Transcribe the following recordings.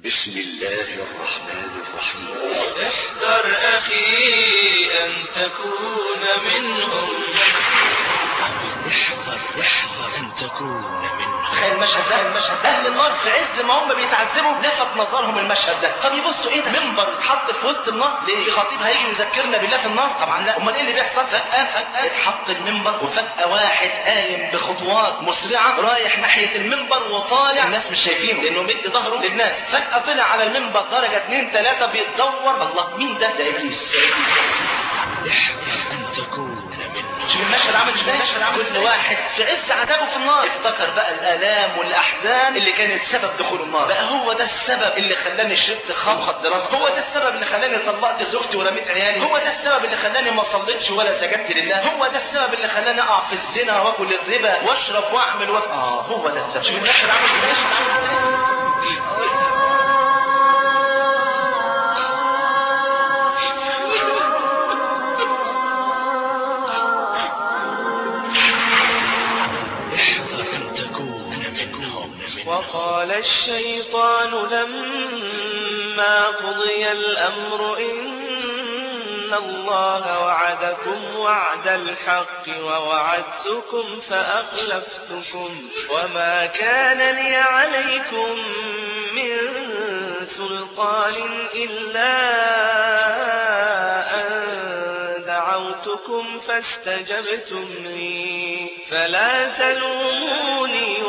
بسم الله الرحمن الرحيم احذر أخي أن تكون منهم احذر احذر أن تكون منهم تخيل المشهد ده المشهد ده اهل النار في عز ما هم بيتعذبوا لفت نظرهم المشهد ده طب يبصوا ايه ده منبر اتحط في وسط النار ليه في خطيب هيجي يذكرنا بالله في النار طبعا لا امال ايه اللي بيحصل فجاه فجاه اتحط المنبر وفجاه واحد قايم بخطوات مسرعه رايح ناحيه المنبر وطالع الناس مش شايفينه لانه مدي ظهره للناس فجاه طلع على المنبر درجه اثنين ثلاثه بيتدور الله مين ده ده ابليس احذر أن تكون منهم شوف المشهد عامل ازاي المشهد عامل كل واحد في عز عذابه في النار افتكر بقى الالام والاحزان اللي كانت سبب دخول النار بقى هو ده السبب اللي خلاني شربت خمر مخدرات هو ده السبب اللي خلاني طلقت زوجتي ورميت عيالي هو ده السبب اللي خلاني ما صليتش ولا سجدت لله هو ده السبب اللي خلاني اقع في الزنا واكل الربا واشرب واعمل و... اه هو ده السبب شوف المشهد عامل ازاي المشهد عامل ازاي احذر أن تكون منهم وقال الشيطان لما قضي الأمر إن الله وعدكم وعد الحق ووعدتكم فأخلفتكم وما كان لي عليكم من سلطان إلا أن دعوتكم فاستجبتم لي فلا تلوموني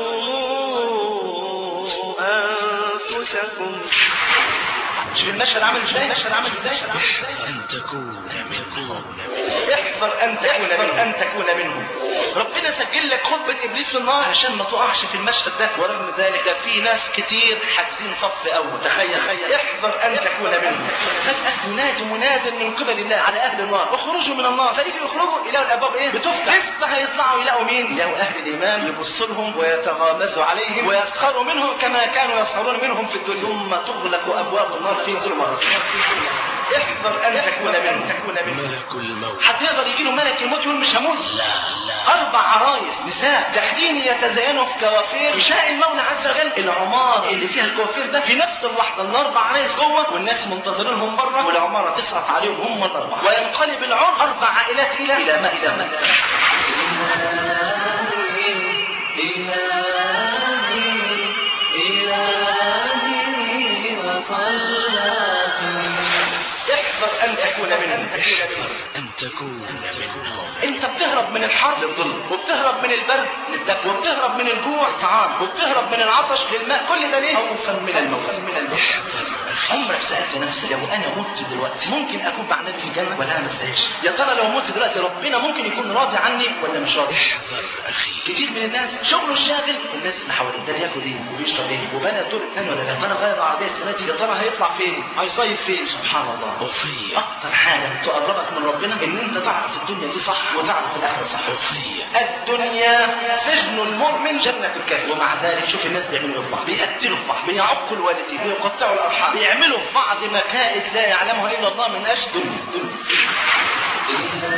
ولوموا أنفسكم شوف المشهد عامل ازاي المشهد عامل ازاي احذر أن تكون منهم احذر ان تكون منهم ان تكون منهم ربنا سجل لك خطبه ابليس في النار عشان ما تقعش في المشهد ده ورغم ذلك في ناس كتير حاجزين صف اول تخيل تخيل احذر ان تكون منهم فجاه ينادي مناد من قبل الله على اهل النار اخرجوا من النار فيجوا يخرجوا يلاقوا الابواب ايه بتفتح لسه هيطلعوا يلاقوا مين يلاقوا اهل الايمان يبصوا لهم ويتغامزوا عليهم ويسخروا منهم كما كانوا يسخرون منهم في الدنيا ثم تغلق ابواب النار في ظلمات احذر ان تكون منهم تكون منهم ملك الموت حد يقدر يجي له ملك الموت يقول مش هموت لا لا اربع عرايس نساء داخلين يتزينوا في كوافير يشاء المولى عز وجل العمار اللي فيها الكوافير ده في نفس اللحظه الاربع عرايس جوه والناس منتظرينهم بره والعماره تسقط عليهم هم الاربعه وينقلب العمر اربع عائلات الى الى ما الى ما احذر ان تكون منهم احذر أن تكون منهم انت بتهرب من الحر للظل وبتهرب من البرد للدفء وبتهرب من الجوع للطعام وبتهرب من العطش للماء كل ده ليه خوفا من الموت من الموت احذر أخي عمرك سالت نفسك لو انا مت دلوقتي ممكن اكون مع النبي في الجنه ولا انا ما استاهلش يا ترى لو مت دلوقتي ربنا ممكن يكون راضي عني ولا مش راضي احذر أخي كتير من الناس شغله الشاغل الناس اللي حواليه ده بياكل ايه وبيشرب ايه وبنى الدور الثاني ولا لا انا غير العربيه السنه دي يا ترى هيطلع فين هيصيف فين سبحان الله وصية اكتر حاجه تقربك من ربنا ان انت تعرف الدنيا دي صح وتعرف الاخره صح وصية الدنيا سجن المؤمن جنة الكافر ومع ذلك شوف الناس بيعملوا ايه في بعض بيقتلوا في بعض بيعقوا الوالدين بيقطعوا الارحام بيعملوا في بعض مكائد لا يعلمها الا الله من اجل دنيا دنيا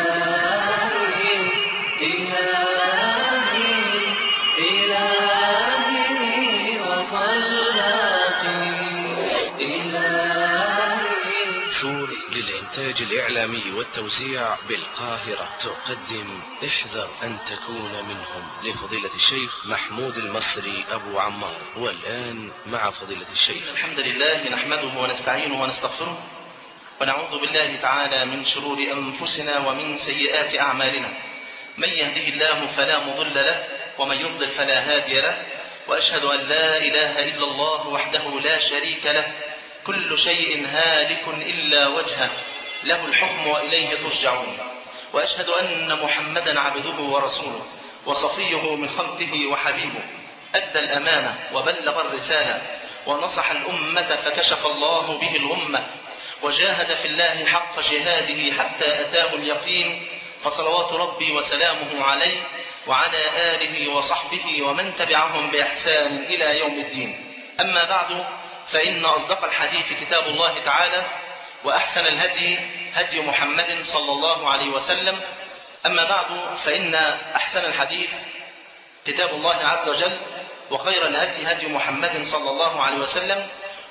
شور للإنتاج الإعلامي والتوزيع بالقاهرة تقدم احذر أن تكون منهم لفضيلة الشيخ محمود المصري أبو عمار والآن مع فضيلة الشيخ الحمد لله نحمده ونستعينه ونستغفره ونعوذ بالله تعالى من شرور أنفسنا ومن سيئات أعمالنا من يهده الله فلا مضل له ومن يضلل فلا هادي له وأشهد أن لا إله إلا الله وحده لا شريك له كل شيء هالك إلا وجهه له الحكم وإليه ترجعون وأشهد أن محمدا عبده ورسوله وصفيه من خلقه وحبيبه أدى الأمانة وبلغ الرسالة ونصح الأمة فكشف الله به الغمة وجاهد في الله حق جهاده حتى أتاه اليقين فصلوات ربي وسلامه عليه وعلى آله وصحبه ومن تبعهم بإحسان إلى يوم الدين أما بعد فإن أصدق الحديث كتاب الله تعالى وأحسن الهدي هدي محمد صلى الله عليه وسلم أما بعد فإن أحسن الحديث كتاب الله عز وجل وخير الهدي هدي محمد صلى الله عليه وسلم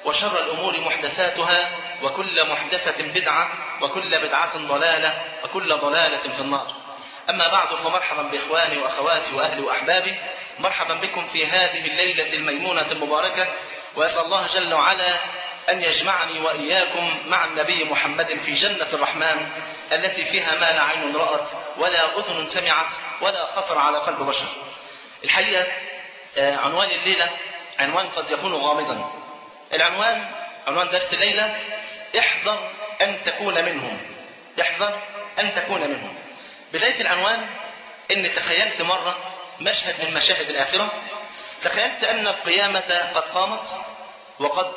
وشر الأمور محدثاتها وكل محدثة بدعة وكل بدعة ضلالة وكل ضلالة في النار أما بعد فمرحبا بإخواني وأخواتي وأهلي وأحبابي مرحبا بكم في هذه الليلة الميمونة المباركة وأسأل الله جل وعلا أن يجمعني وإياكم مع النبي محمد في جنة الرحمن التي فيها ما لا عين رأت ولا أذن سمعت ولا خطر على قلب بشر الحقيقة عنوان الليلة عنوان قد يكون غامضا العنوان عنوان درس الليلة احذر أن تكون منهم احذر أن تكون منهم بداية العنوان إن تخيلت مرة مشهد من مشاهد الآخرة تخيلت أن القيامة قد قامت وقد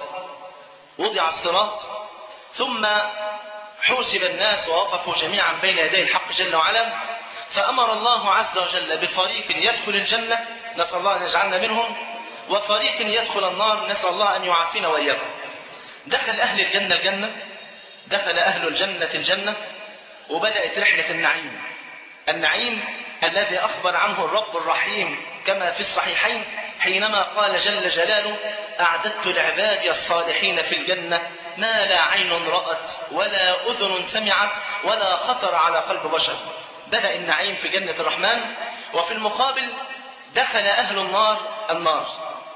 وضع الصراط ثم حوسب الناس ووقفوا جميعا بين يدي الحق جل وعلا فأمر الله عز وجل بفريق يدخل الجنة نسأل الله أن يجعلنا منهم وفريق يدخل النار نسأل الله أن يعافينا وإياكم دخل أهل الجنة الجنة دخل أهل الجنة الجنة وبدأت رحلة النعيم النعيم الذي أخبر عنه الرب الرحيم كما في الصحيحين حينما قال جل جلاله أعددت لعبادي الصالحين في الجنة ما لا عين رأت ولا أذن سمعت ولا خطر على قلب بشر بدأ النعيم في جنة الرحمن وفي المقابل دخل أهل النار النار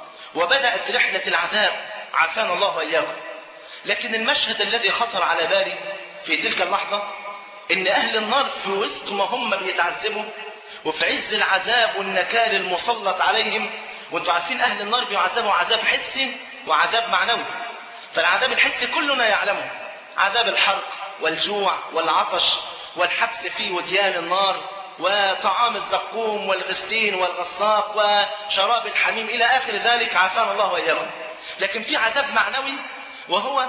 وبدأت رحلة العذاب عافانا الله وإياكم لكن المشهد الذي خطر على بالي في تلك اللحظة إن أهل النار في وسط ما هم بيتعذبوا وفي عز العذاب والنكال المسلط عليهم وانتم عارفين أهل النار بيعذبوا عذاب حسي وعذاب معنوي فالعذاب الحسي كلنا يعلمه عذاب الحرق والجوع والعطش والحبس في وديان النار وطعام الزقوم والغسلين والغساق وشراب الحميم إلى آخر ذلك عافانا الله وإياكم لكن في عذاب معنوي وهو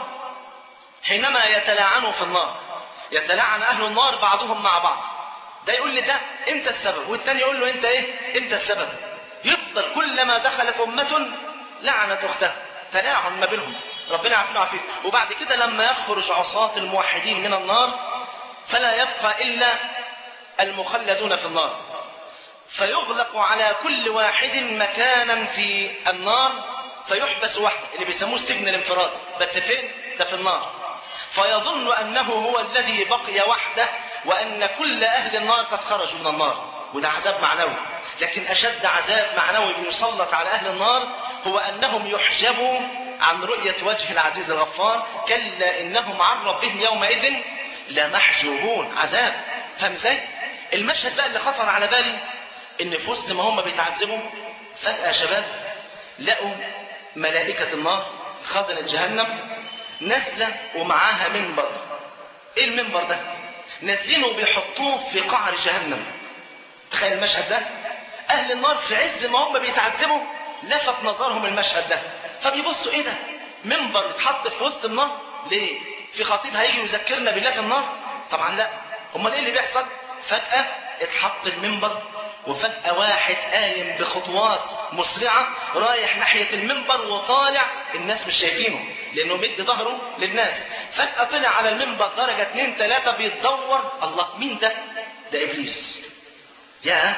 حينما يتلاعنوا في النار يتلاعن أهل النار بعضهم مع بعض ده يقول لي ده أنت السبب والتاني يقول له أنت إيه أنت السبب يفضل كلما دخلت أمة لعنت أختها تلاعن ما بينهم ربنا يعافينا ويعافيك وبعد كده لما يخرج عصاة الموحدين من النار فلا يبقى إلا المخلدون في النار فيغلق على كل واحد مكانا في النار فيحبس وحده اللي بيسموه سجن الانفراد بس فين ده في النار فيظن أنه هو الذي بقي وحده وأن كل أهل النار قد خرجوا من النار وده عذاب معنوي لكن أشد عذاب معنوي بيسلط على أهل النار هو أنهم يحجبوا عن رؤية وجه العزيز الغفار كلا إنهم عن ربهم يومئذ لمحجوبون عذاب فاهم ازاي؟ المشهد بقى اللي خطر على بالي ان في وسط ما هم بيتعذبوا فجأة شباب لقوا ملائكة النار خزنة جهنم نازلة ومعاها منبر ايه المنبر ده نازلين وبيحطوه في قعر جهنم تخيل المشهد ده اهل النار في عز ما هم بيتعذبوا لفت نظرهم المشهد ده فبيبصوا ايه ده منبر اتحط في وسط النار ليه في خطيب هيجي يذكرنا بالله النار طبعا لا امال ايه اللي بيحصل فجأة اتحط المنبر وفجأة واحد قايم بخطوات مسرعة رايح ناحية المنبر وطالع الناس مش شايفينه لأنه مد ظهره للناس فجأة طلع على المنبر درجة اتنين تلاتة بيتدور الله مين ده؟ ده إبليس يا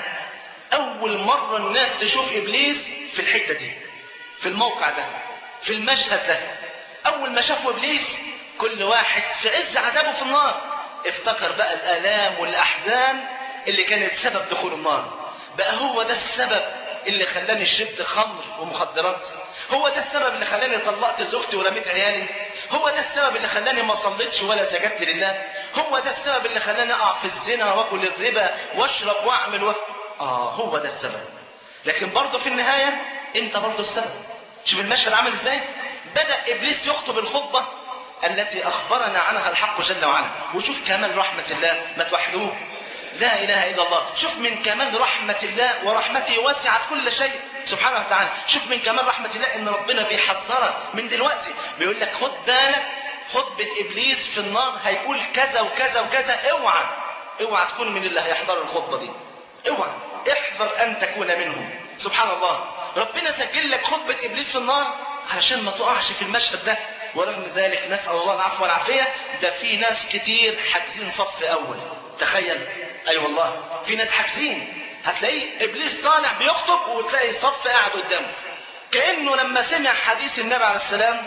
أول مرة الناس تشوف إبليس في الحتة دي في الموقع ده في المشهد ده أول ما شافوا إبليس كل واحد في عز عذابه في النار افتكر بقى الآلام والأحزان اللي كانت سبب دخول النار بقى هو ده السبب اللي خلاني شربت خمر ومخدرات هو ده السبب اللي خلاني طلقت زوجتي ورميت عيالي هو ده السبب اللي خلاني ما صليتش ولا سجدت لله هو ده السبب اللي خلاني اقع في الزنا واكل الربا واشرب واعمل و... اه هو ده السبب لكن برضه في النهايه انت برضه السبب شوف المشهد عامل ازاي بدا ابليس يخطب الخطبه التي اخبرنا عنها الحق جل وعلا وشوف كمال رحمه الله ما توحدوه لا إله إلا الله شوف من كمال رحمة الله ورحمته وسعت كل شيء سبحانه وتعالى شوف من كمال رحمة الله إن ربنا بيحذرك من دلوقتي بيقول لك خد بالك خطبة إبليس في النار هيقول كذا وكذا وكذا اوعى اوعى تكون من اللي هيحضروا الخطبة دي اوعى احذر أن تكون منهم سبحان الله ربنا سجل لك خطبة إبليس في النار علشان ما تقعش في المشهد ده ورغم ذلك نسأل الله العفو والعافية ده في ناس كتير حاجزين صف أول تخيل اي أيوة والله في ناس حاجزين هتلاقيه ابليس طالع بيخطب وتلاقي صف قاعد قدامه كانه لما سمع حديث النبي عليه السلام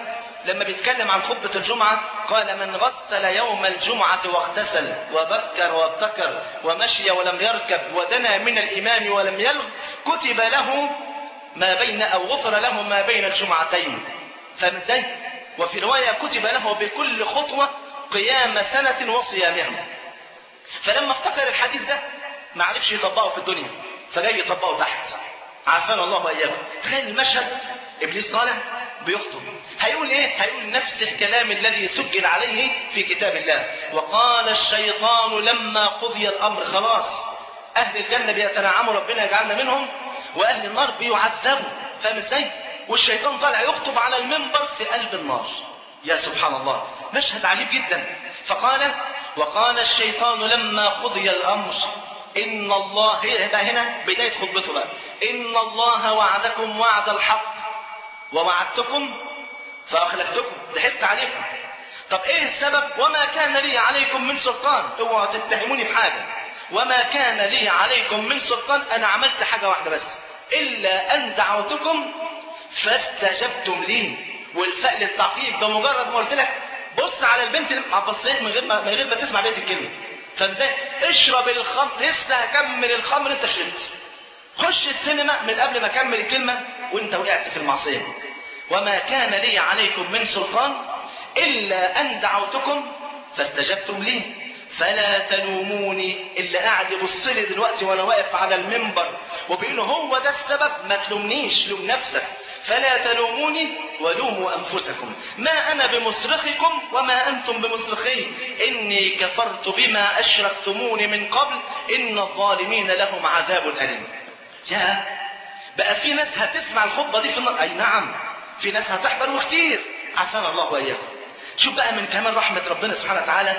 لما بيتكلم عن خطبة الجمعة قال من غسل يوم الجمعة واغتسل وبكر وابتكر ومشي ولم يركب ودنا من الإمام ولم يلغ كتب له ما بين أو غفر له ما بين الجمعتين فاهم ازاي؟ وفي رواية كتب له بكل خطوة قيام سنة وصيامها فلما افتكر الحديث ده ما عرفش يطبقه في الدنيا فجاي يطبقه تحت عافانا الله واياكم تخيل المشهد ابليس طالع بيخطب هيقول ايه هيقول نفس الكلام الذي سجل عليه في كتاب الله وقال الشيطان لما قضي الامر خلاص اهل الجنه بيتنعموا ربنا يجعلنا منهم واهل النار بيعذبوا فاهم ازاي والشيطان طالع يخطب على المنبر في قلب النار يا سبحان الله مشهد عجيب جدا فقال وقال الشيطان لما قضي الامر ان الله هي بقى هنا بدايه خطبته بقى ان الله وعدكم وعد الحق ووعدتكم فاخلفتكم ضحكت عليكم طب ايه السبب وما كان لي عليكم من سلطان اوعوا تتهموني في حاجه وما كان لي عليكم من سلطان انا عملت حاجه واحده بس الا ان دعوتكم فاستجبتم لي والفاء للتعقيب بمجرد ما قلت لك بص على البنت اللي بصيت من غير ما من غير ما تسمع بقيه الكلمه فازاي اشرب الخمر لسه هكمل الخمر انت شربت خش السينما من قبل ما اكمل الكلمه وانت وقعت في المعصيه وما كان لي عليكم من سلطان الا ان دعوتكم فاستجبتم لي فلا تلوموني اللي قاعد يبص لي دلوقتي وانا واقف على المنبر وبيقول هو ده السبب ما تلومنيش لوم نفسك فلا تلوموني ولوموا انفسكم ما انا بمصرخكم وما انتم بمصرخي اني كفرت بما اشركتموني من قبل ان الظالمين لهم عذاب اليم يا بقى في ناس هتسمع الخطبه دي في النار اي نعم في ناس هتحضر وكتير عافانا الله واياكم شوف بقى من كمال رحمه ربنا سبحانه وتعالى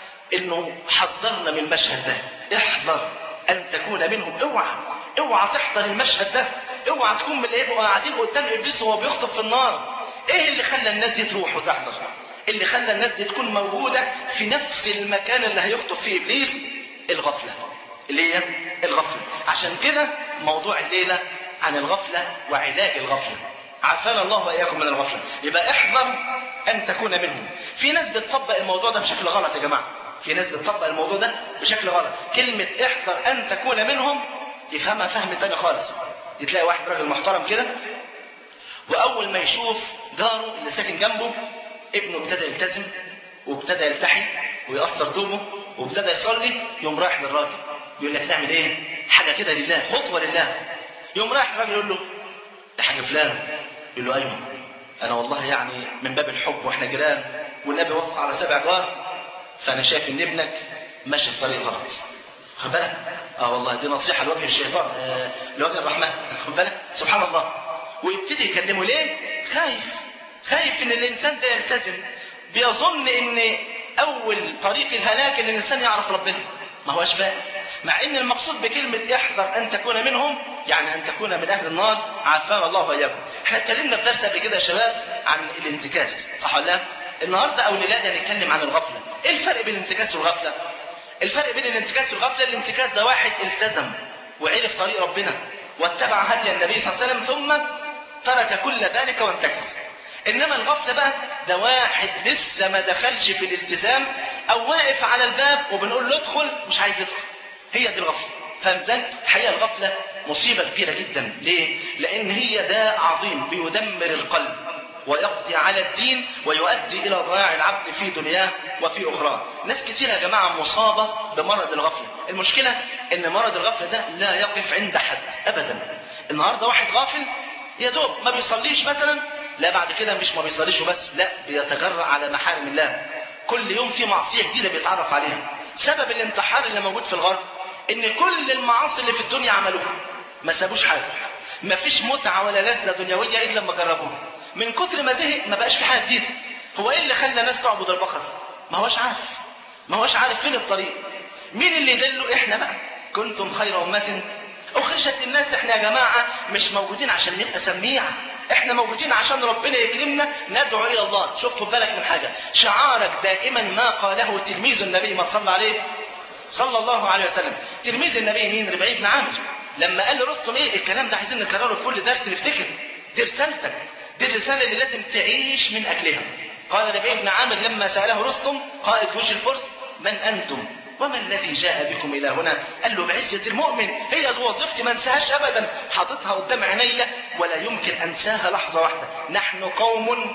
انه حذرنا من المشهد ده احذر ان تكون منهم اوعى اوعى تحضر المشهد ده اوعى تكون من اللي يبقوا قاعدين قدام ابليس وهو بيخطب في النار ايه اللي خلى الناس دي تروح وتحضر اللي خلى الناس دي تكون موجوده في نفس المكان اللي هيخطب فيه ابليس الغفله اللي هي الغفله عشان كده موضوع الليله عن الغفله وعلاج الغفله عافانا الله واياكم من الغفله يبقى احذر ان تكون منهم في ناس بتطبق الموضوع ده بشكل غلط يا جماعه في ناس بتطبق الموضوع ده بشكل غلط كلمه احذر ان تكون منهم يفهمها فهم تاني خالص تلاقي واحد راجل محترم كده واول ما يشوف جاره اللي ساكن جنبه ابنه ابتدى يلتزم وابتدى يلتحي ويقصر دوبه وابتدى يصلي يقوم رايح للراجل يقول لك نعمل ايه حاجه كده لله خطوه لله يقوم رايح الراجل يقول له ده حاجه فلان يقول له ايوه انا والله يعني من باب الحب واحنا جيران والنبي وصى على سبع جار فانا شايف ان ابنك ماشي في طريق غلط خد بالك اه والله دي نصيحه لوجه الشيطان آه لوجه الرحمن خد بالك سبحان الله ويبتدي يكلمه ليه خايف خايف ان الانسان ده يلتزم بيظن ان اول طريق الهلاك ان الانسان يعرف ربنا ما هوش بقى مع ان المقصود بكلمه احذر ان تكون منهم يعني ان تكون من اهل النار عافانا الله واياكم احنا اتكلمنا في درس قبل كده يا شباب عن الانتكاس صح ولا لا النهارده او الليله هنتكلم عن الغفله ايه الفرق بين الانتكاس والغفله الفرق بين الانتكاس والغفله الانتكاس ده واحد التزم وعرف طريق ربنا واتبع هدي النبي صلى الله عليه وسلم ثم ترك كل ذلك وانتكس انما الغفله بقى ده واحد لسه ما دخلش في الالتزام او واقف على الباب وبنقول له ادخل مش عايز يدخل هي دي الغفله فاهم ازاي الحقيقه الغفله مصيبه كبيره جدا ليه لان هي داء عظيم بيدمر القلب ويقضي على الدين ويؤدي الى ضياع العبد في دنياه وفي اخراه ناس كتير يا جماعه مصابه بمرض الغفله المشكله ان مرض الغفله ده لا يقف عند حد ابدا النهارده واحد غافل يا دوب ما بيصليش مثلا لا بعد كده مش ما بيصليش وبس لا بيتجرأ على محارم الله كل يوم في معصيه جديده بيتعرف عليها سبب الانتحار اللي موجود في الغرب ان كل المعاصي اللي في الدنيا عملوها ما سابوش حاجه ما فيش متعه ولا لذه دنيويه الا لما جربوها من كتر ما زهق ما بقاش في حاجه جديده هو ايه اللي خلى الناس تعبد البقر ما هوش عارف ما هوش عارف فين الطريق مين اللي يدله احنا بقى كنتم خير امه اخرجت الناس احنا يا جماعه مش موجودين عشان نبقى سميع احنا موجودين عشان ربنا يكرمنا ندعو الى الله شوف خد بالك من حاجه شعارك دائما ما قاله تلميذ النبي ما صلى عليه صلى الله عليه وسلم تلميذ النبي مين ربعي بن عامر لما قال لرستم ايه الكلام ده عايزين نكرره في كل درس نفتكر دي رسالتك دي الرسالة اللي لازم تعيش من أجلها قال ربيع بن عامر لما سأله رستم قائد جيوش الفرس من أنتم وما الذي جاء بكم إلى هنا قال له بعزة المؤمن هي دي وظيفتي ما انساهاش أبدا حاططها قدام عيني ولا يمكن أنساها لحظة واحدة نحن قوم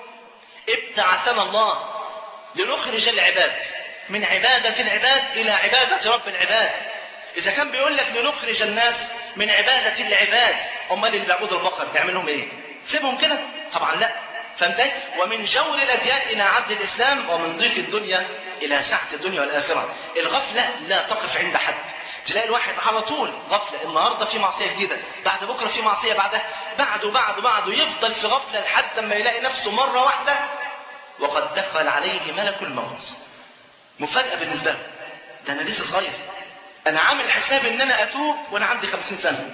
ابتعثنا الله لنخرج العباد من عبادة العباد إلى عبادة رب العباد إذا كان بيقول لك لنخرج الناس من عبادة العباد أمال اللي بيعبدوا البقر بيعمل لهم إيه؟ سيبهم كده؟ طبعا لا فهمت ومن جور الأديان إلى عدل الإسلام ومن ضيق الدنيا إلى سعة الدنيا والآخرة الغفلة لا تقف عند حد تلاقي الواحد على طول غفلة النهاردة في معصية جديدة بعد بكرة في معصية بعدها بعده بعده بعده يفضل في غفلة لحد ما يلاقي نفسه مرة واحدة وقد دخل عليه ملك الموت مفاجأة بالنسبة له ده أنا لسه صغير أنا عامل حسابي إن أنا أتوب وأنا عندي خمسين سنة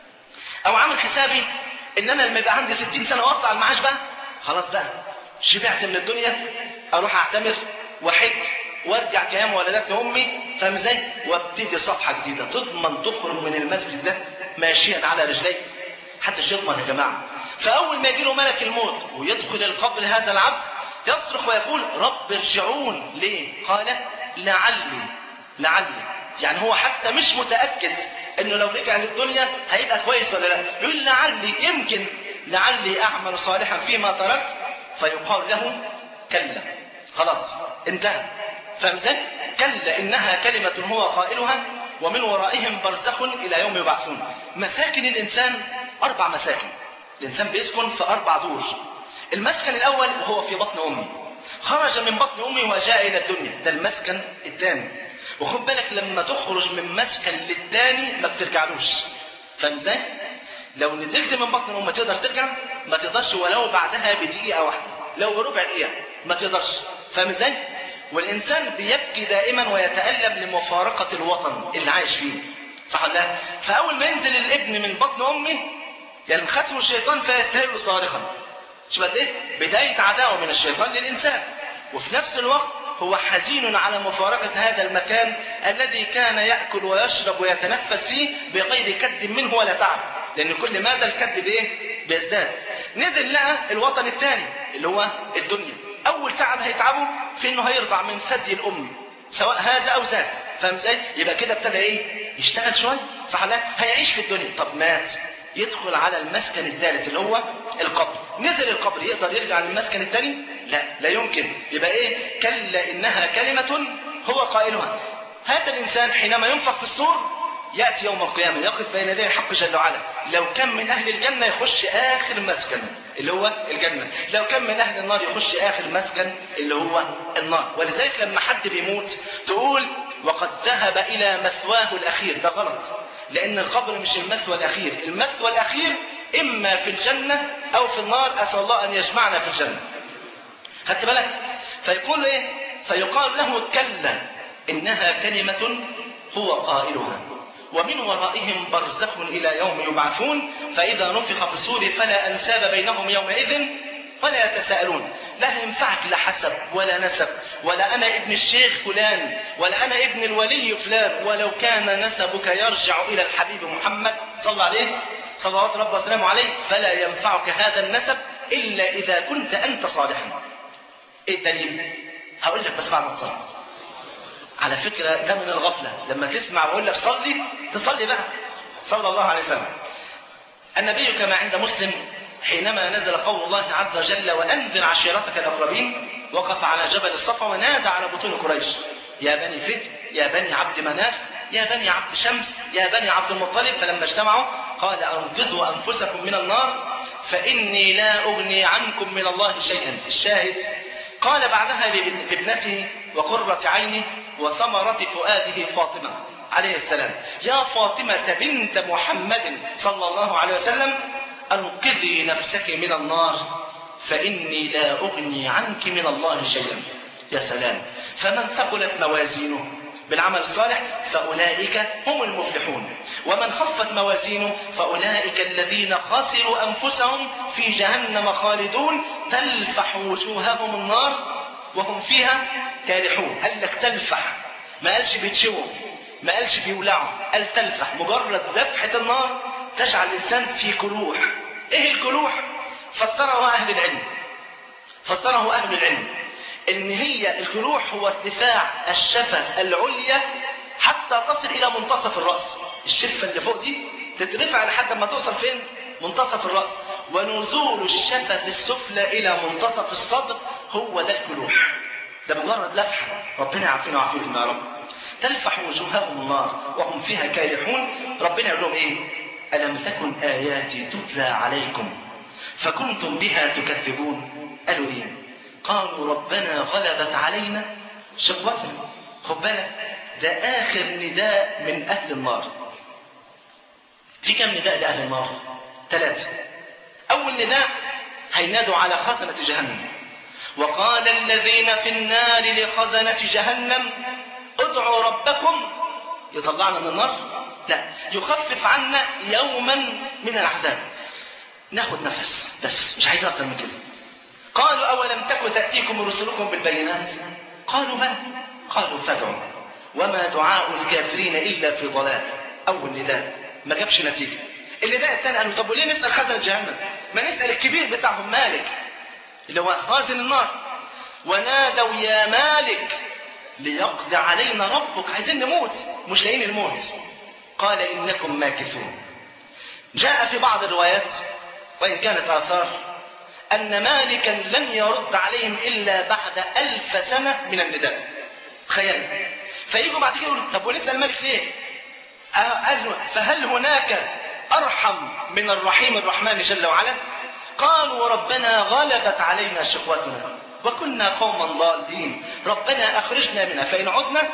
أو عامل حسابي إن أنا لما يبقى عندي ستين سنة وأطلع المعاش بقى خلاص بقى شبعت من الدنيا أروح أعتمر وحج وارجع كيام ولدتني امي فاهم ازاي؟ وابتدي صفحه جديده تضمن تخرج من المسجد ده ماشيا على رجليك حتى يضمن يا جماعه فاول ما يجي له ملك الموت ويدخل القبر هذا العبد يصرخ ويقول رب ارجعون ليه؟ قال لعلي لعلي يعني هو حتى مش متاكد انه لو رجع للدنيا هيبقى كويس ولا لا يقول لعلي يمكن لعلي اعمل صالحا فيما تركت فيقال له كلا خلاص انتهى فمزج كلا إنها كلمة هو قائلها ومن ورائهم برزخ إلى يوم يبعثون مساكن الإنسان أربع مساكن الإنسان بيسكن في أربع دور المسكن الأول هو في بطن أمه خرج من بطن أمه وجاء إلى الدنيا ده المسكن الثاني وخد بالك لما تخرج من مسكن للثاني ما بترجعلوش فاهم ازاي؟ لو نزلت من بطن أمه تقدر ترجع ما تقدرش ولو بعدها بدقيقة واحدة لو بربع دقيقة ما تقدرش فاهم ازاي؟ والإنسان بيبكي دائما ويتألم لمفارقة الوطن اللي عايش فيه صح ولا لا؟ فأول ما ينزل الابن من بطن أمه ينختم الشيطان فيستهل صارخا شوف قد ايه؟ بداية عداوة من الشيطان للإنسان وفي نفس الوقت هو حزين على مفارقة هذا المكان الذي كان يأكل ويشرب ويتنفس فيه بغير كد منه ولا تعب لأن كل مادة الكد بإيه؟ بيزداد نزل لقى الوطن الثاني اللي هو الدنيا أول تعب هيتعبه في إنه هيرضع من ثدي الأم سواء هذا أو ذاك فاهم ازاي؟ يبقى كده ابتدى إيه؟ يشتغل شوية صح لا؟ هيعيش في الدنيا طب مات يدخل على المسكن الثالث اللي هو القبر نزل القبر يقدر يرجع للمسكن الثاني لا لا يمكن يبقى ايه كلا انها كلمة هو قائلها هذا الانسان حينما ينفخ في الصور يأتي يوم القيامة يقف بين يدي الحق جل وعلا لو كان من أهل الجنة يخش آخر مسكن اللي هو الجنة لو كان من أهل النار يخش آخر مسكن اللي هو النار ولذلك لما حد بيموت تقول وقد ذهب إلى مثواه الأخير ده غلط لأن القبر مش المثوى الأخير المثوى الأخير إما في الجنة أو في النار أسأل الله أن يجمعنا في الجنة خدت بالك فيقول إيه فيقال له كلا إنها كلمة هو قائلها ومن ورائهم برزخ إلى يوم يبعثون فإذا نفخ في الصور فلا أنساب بينهم يومئذ ولا يتساءلون لا ينفعك لا حسب ولا نسب ولا أنا ابن الشيخ فلان ولا أنا ابن الولي فلان ولو كان نسبك يرجع إلى الحبيب محمد صلى الله عليه صلوات ربه وسلامه عليه فلا ينفعك هذا النسب إلا إذا كنت أنت صالحا إيه الدليل؟ هقول لك بس بعد ما تصلي على فكرة ده من الغفلة لما تسمع وأقول لك صلي تصلي بقى صلى الله عليه وسلم النبي كما عند مسلم حينما نزل قول الله عز وجل وأنذر عشيرتك الأقربين وقف على جبل الصفا ونادى على بطون قريش يا بني فد يا بني عبد مناف يا بني عبد شمس يا بني عبد المطلب فلما اجتمعوا قال أنقذوا أنفسكم من النار فإني لا أغني عنكم من الله شيئا الشاهد قال بعدها لابنته وقرة عينه وثمرة فؤاده فاطمة عليه السلام يا فاطمة بنت محمد صلى الله عليه وسلم أنقذي نفسك من النار فإني لا أغني عنك من الله شيئا يا سلام فمن ثقلت موازينه بالعمل الصالح فأولئك هم المفلحون ومن خفت موازينه فأولئك الذين خسروا أنفسهم في جهنم خالدون تلفح وجوههم النار وهم فيها كالحون قال لك تلفح ما قالش بيتشووا ما قالش بيولعوا قال تلفح مجرد دفحة النار تجعل الإنسان في كلوح إيه الكلوح؟ فسره أهل العلم فسره أهل العلم إن هي الجروح هو ارتفاع الشفة العليا حتى تصل إلى منتصف الرأس الشفة اللي فوق دي تترفع لحد ما توصل فين؟ منتصف الرأس ونزول الشفة السفلى إلى منتصف الصدر هو ده الجروح ده مجرد لفحة ربنا يعافينا ويعافيكم يا رب تلفح وجوههم النار وهم فيها كالحون ربنا يقول لهم ايه ألم تكن آياتي تتلى عليكم فكنتم بها تكذبون قالوا ايه قالوا ربنا غلبت علينا شقوتنا خد بالك ده آخر نداء من أهل النار في كم نداء لأهل النار ثلاثة أول نداء هينادوا على خزنة جهنم وقال الذين في النار لخزنة جهنم ادعوا ربكم يطلعنا من النار لا يخفف عنا يوما من العذاب ناخد نفس بس مش عايز اكتر من كده قالوا اولم تك تاتيكم رسلكم بالبينات قالوا بلى قالوا فادعوا وما دعاء الكافرين الا في ضلال اول نداء ما جابش نتيجه النداء الثاني قالوا طب وليه نسال خزنه جهنم ما نسال الكبير بتاعهم مالك اللي هو خازن النار ونادوا يا مالك ليقضي علينا ربك عايزين نموت مش لاقيين الموت قال انكم ماكثون جاء في بعض الروايات وان كانت اثار ان مالكا لن يرد عليهم الا بعد الف سنه من النداء تخيل فيجوا بعد كده يقولوا طب ونسال مالك ليه؟ قال فهل هناك ارحم من الرحيم الرحمن جل وعلا؟ قالوا ربنا غلبت علينا شقوتنا وكنا قوما ضالين ربنا اخرجنا منها فان عدنا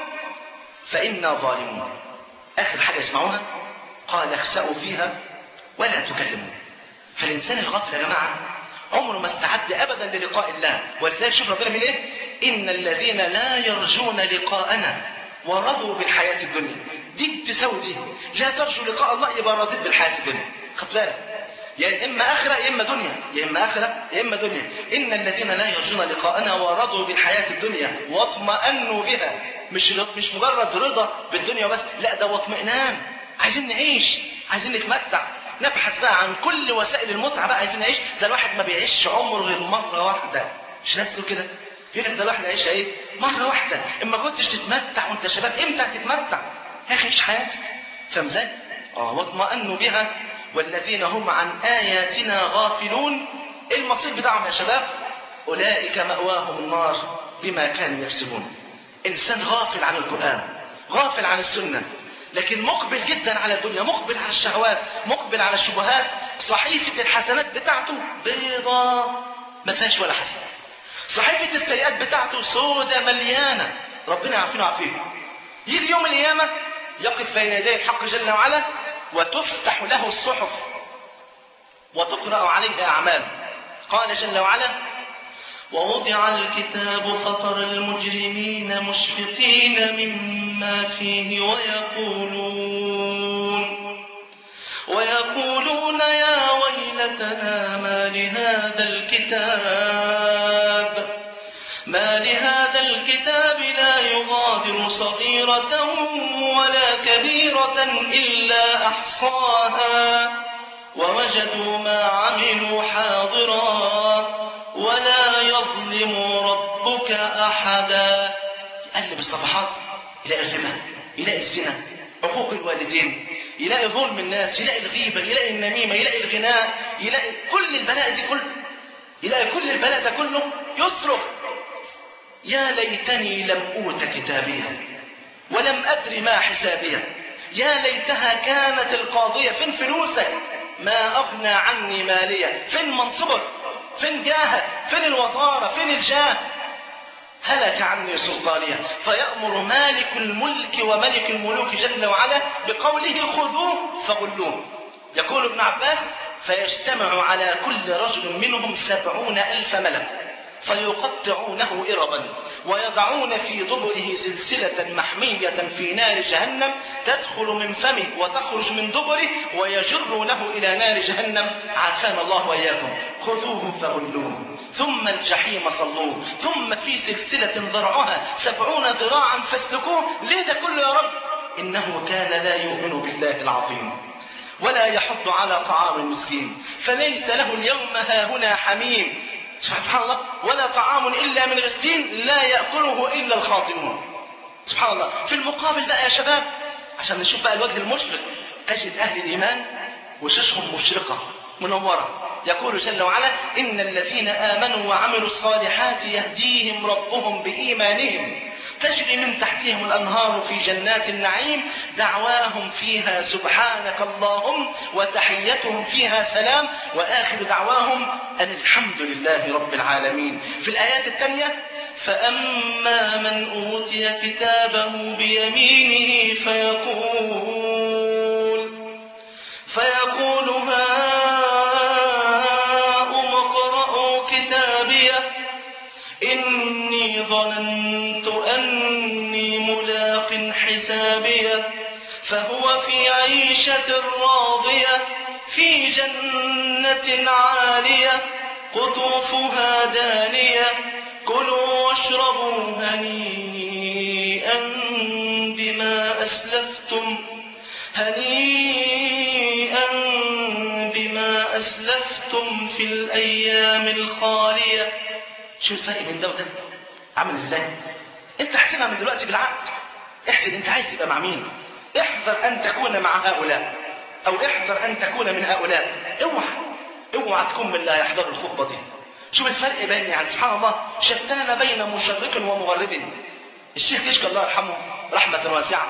فانا ظالمون اخر حاجه يسمعوها قال اخسأوا فيها ولا تكلمون فالانسان الغافل يا جماعه عمره ما استعد ابدا للقاء الله ولذلك شوف ربنا من ايه ان الذين لا يرجون لقاءنا ورضوا بالحياه الدنيا دي تساوي دي لا ترجو لقاء الله يبقى راضي بالحياه الدنيا خد بالك يا اما اخره يا اما دنيا يا اما اخره يا اما دنيا ان الذين لا يرجون لقاءنا ورضوا بالحياه الدنيا واطمأنوا بها مش مش مجرد رضا بالدنيا بس لا ده واطمئنان عايزين نعيش عايزين نتمتع نبحث بقى عن كل وسائل المتعه بقى عايزين نعيش ده الواحد ما بيعيش عمره غير مره واحده مش ناس كده يقول لك ده الواحد عايش ايه مره واحده اما كنتش تتمتع وانت شباب امتى هتتمتع يا اخي عيش حياتك فاهم ازاي اه واطمأنوا بها والذين هم عن آياتنا غافلون المصير بتاعهم يا شباب أولئك مأواهم النار بما كانوا يكسبون إنسان غافل عن القرآن غافل عن السنة لكن مقبل جدا على الدنيا مقبل على الشهوات مقبل على الشبهات صحيفة الحسنات بتاعته بيضة ما فيهاش ولا حسنة صحيفة السيئات بتاعته سودة مليانة ربنا يعافينا ويعافيكم يجي يوم القيامة يقف بين يدي الحق جل وعلا وتفتح له الصحف وتقرأ عليها أعماله قال جل وعلا ووضع الكتاب فترى المجرمين مشفقين مما فيه ويقولون ويقولون يا ويلتنا ما لهذا الكتاب ما لهذا الكتاب لا يغادر صغيرة ولا كبيرة إلا أحصاها ووجدوا ما عملوا حاضرا ولا يظلم ربك أحدا يقلب الصفحات يلاقي الربا يلاقي الزنا حقوق الوالدين يلاقي ظلم الناس يلاقي الغيبة يلاقي النميمة يلاقي الغناء يلاقي كل البلاء دي كله يلاقي كل البلاء ده كله يصرخ يا ليتني لم أوت كتابيا ولم أدر ما حسابيا يا ليتها كانت القاضية فين فلوسك ما أغنى عني مالية فين منصبك فين جاهك فين الوزارة فين الجاه هلك عني سلطانية فيأمر مالك الملك وملك الملوك جل وعلا بقوله خذوه فغلوه يقول ابن عباس فيجتمع على كل رجل منهم سبعون ألف ملك فيقطعونه إربا ويضعون في دبره سلسلة محمية في نار جهنم تدخل من فمه وتخرج من دبره ويجرونه إلى نار جهنم عافانا الله وإياكم خذوه فغلوه ثم الجحيم صلوه ثم في سلسلة ذرعها سبعون ذراعا فاسلكوه ليه ده كله يا رب إنه كان لا يؤمن بالله العظيم ولا يحض على طعام المسكين فليس له اليوم هاهنا حميم سبحان الله ولا طعام إلا من غسلين لا يأكله إلا الخاطئون سبحان الله في المقابل بقى يا شباب عشان نشوف بقى الوجه المشرق تجد أهل الإيمان وشوشهم مشرقة منورة يقول جل وعلا إن الذين آمنوا وعملوا الصالحات يهديهم ربهم بإيمانهم تجري من تحتهم الأنهار في جنات النعيم دعواهم فيها سبحانك اللهم وتحيتهم فيها سلام وآخر دعواهم أن الحمد لله رب العالمين في الآيات الثانية فأما من أوتي كتابه بيمينه فيقول فيقول هاؤم اقرءوا كتابيه إني ظننت أني ملاق حسابيه فهو في عيشة راضية في جنة عالية قطوفها دانية كلوا واشربوا هنيئا بما أسلفتم هنيئا بما أسلفتم في الأيام الخالية شو الفرق بين ده وده عامل ازاي انت احسبها من دلوقتي بالعقل احسب انت عايز تبقى مع مين احذر ان تكون مع هؤلاء او احذر ان تكون من هؤلاء اوعى اوعى تكون من لا يحضر الخطبه دي شوف الفرق بين يعني سبحان الله شتان بين مشرق ومغرب الشيخ كشك الله يرحمه رحمة واسعة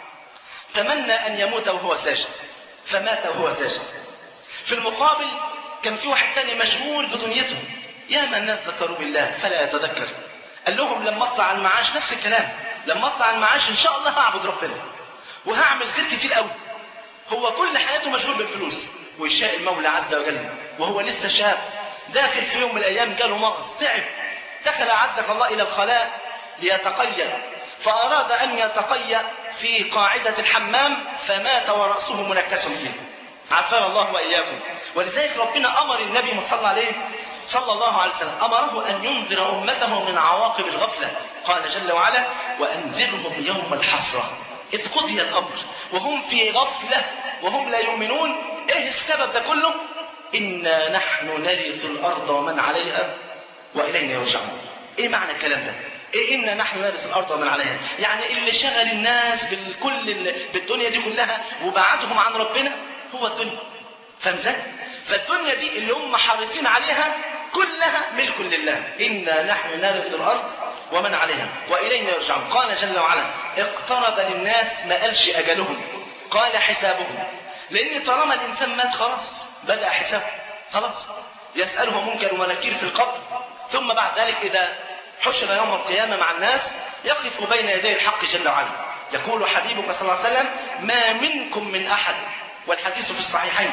تمنى أن يموت وهو ساجد فمات وهو ساجد في المقابل كان في واحد تاني مشغول بدنيته يا من الناس ذكروا بالله فلا يتذكر قال لهم لما اطلع المعاش نفس الكلام لما اطلع المعاش ان شاء الله هعبد ربنا وهعمل خير كتير قوي هو كل حياته مشغول بالفلوس ويشاء المولى عز وجل وهو لسه شاب داخل في يوم من الايام جاله مغص تعب دخل عزك الله الى الخلاء ليتقيأ فاراد ان يتقيأ في قاعدة الحمام فمات ورأسه منكس فيه عافانا الله واياكم ولذلك ربنا امر النبي صلى الله عليه صلى الله عليه وسلم امره ان ينذر امته من عواقب الغفله قال جل وعلا وانذرهم يوم الحسره اذ قضي الامر وهم في غفله وهم لا يؤمنون ايه السبب ده كله انا نحن نرث الارض ومن عليها والينا يرجعون ايه معنى الكلام ده ايه انا نحن نرث الارض ومن عليها يعني اللي شغل الناس بالكل بالدنيا دي كلها وبعدهم عن ربنا هو الدنيا فاهم ازاي فالدنيا دي اللي هم حريصين عليها كلها ملك لله انا نحن نرث الارض ومن عليها والينا يرجعون قال جل وعلا اقترب للناس ما قالش اجلهم قال حسابهم لان طالما الانسان مات خلاص بدا حسابه خلاص يساله منكر ونكير في القبر ثم بعد ذلك اذا حشر يوم القيامه مع الناس يقف بين يدي الحق جل وعلا يقول حبيبك صلى الله عليه وسلم ما منكم من احد والحديث في الصحيحين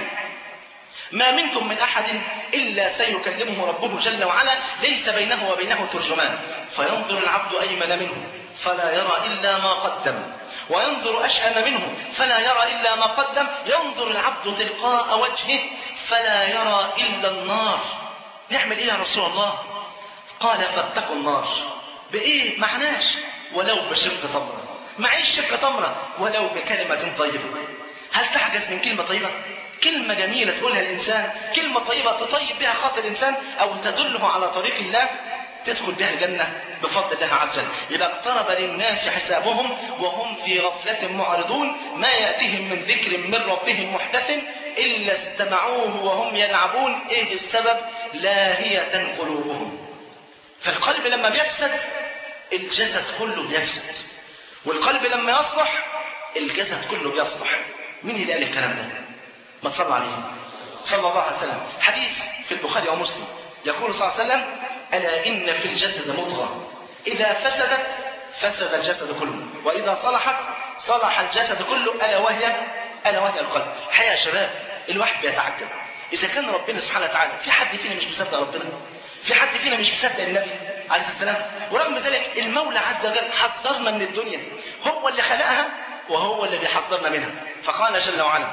ما منكم من أحد إلا سيكلمه ربه جل وعلا ليس بينه وبينه ترجمان فينظر العبد أيمن منه فلا يرى إلا ما قدم وينظر أشأم منه فلا يرى إلا ما قدم ينظر العبد تلقاء وجهه فلا يرى إلا النار نعمل إيه يا رسول الله قال فاتقوا النار بإيه معناش ولو بشق تمرة معيش شق تمرة ولو بكلمة طيبة هل تعجز من كلمة طيبة كلمة جميلة تقولها الإنسان كلمة طيبة تطيب بها خاطر الإنسان أو تدله على طريق الله تدخل بها الجنة بفضل الله عز وجل يبقى اقترب للناس حسابهم وهم في غفلة معرضون ما يأتيهم من ذكر من ربهم محدث إلا استمعوه وهم يلعبون إيه السبب لاهية قلوبهم فالقلب لما بيفسد الجسد كله بيفسد والقلب لما يصلح الجسد كله بيصلح مين اللي قال الكلام ده ما تصلى عليه صلى الله عليه وسلم حديث في البخاري ومسلم يقول صلى الله عليه وسلم ألا إن في الجسد مضغة إذا فسدت فسد الجسد كله وإذا صلحت صلح الجسد كله ألا وهي ألا وهي القلب الحقيقة يا شباب الواحد بيتعجب إذا كان ربنا سبحانه وتعالى في حد فينا مش مصدق ربنا في حد فينا مش مصدق النبي عليه السلام ورغم ذلك المولى عز وجل حذرنا من الدنيا هو اللي خلقها وهو اللي بيحذرنا منها فقال جل وعلا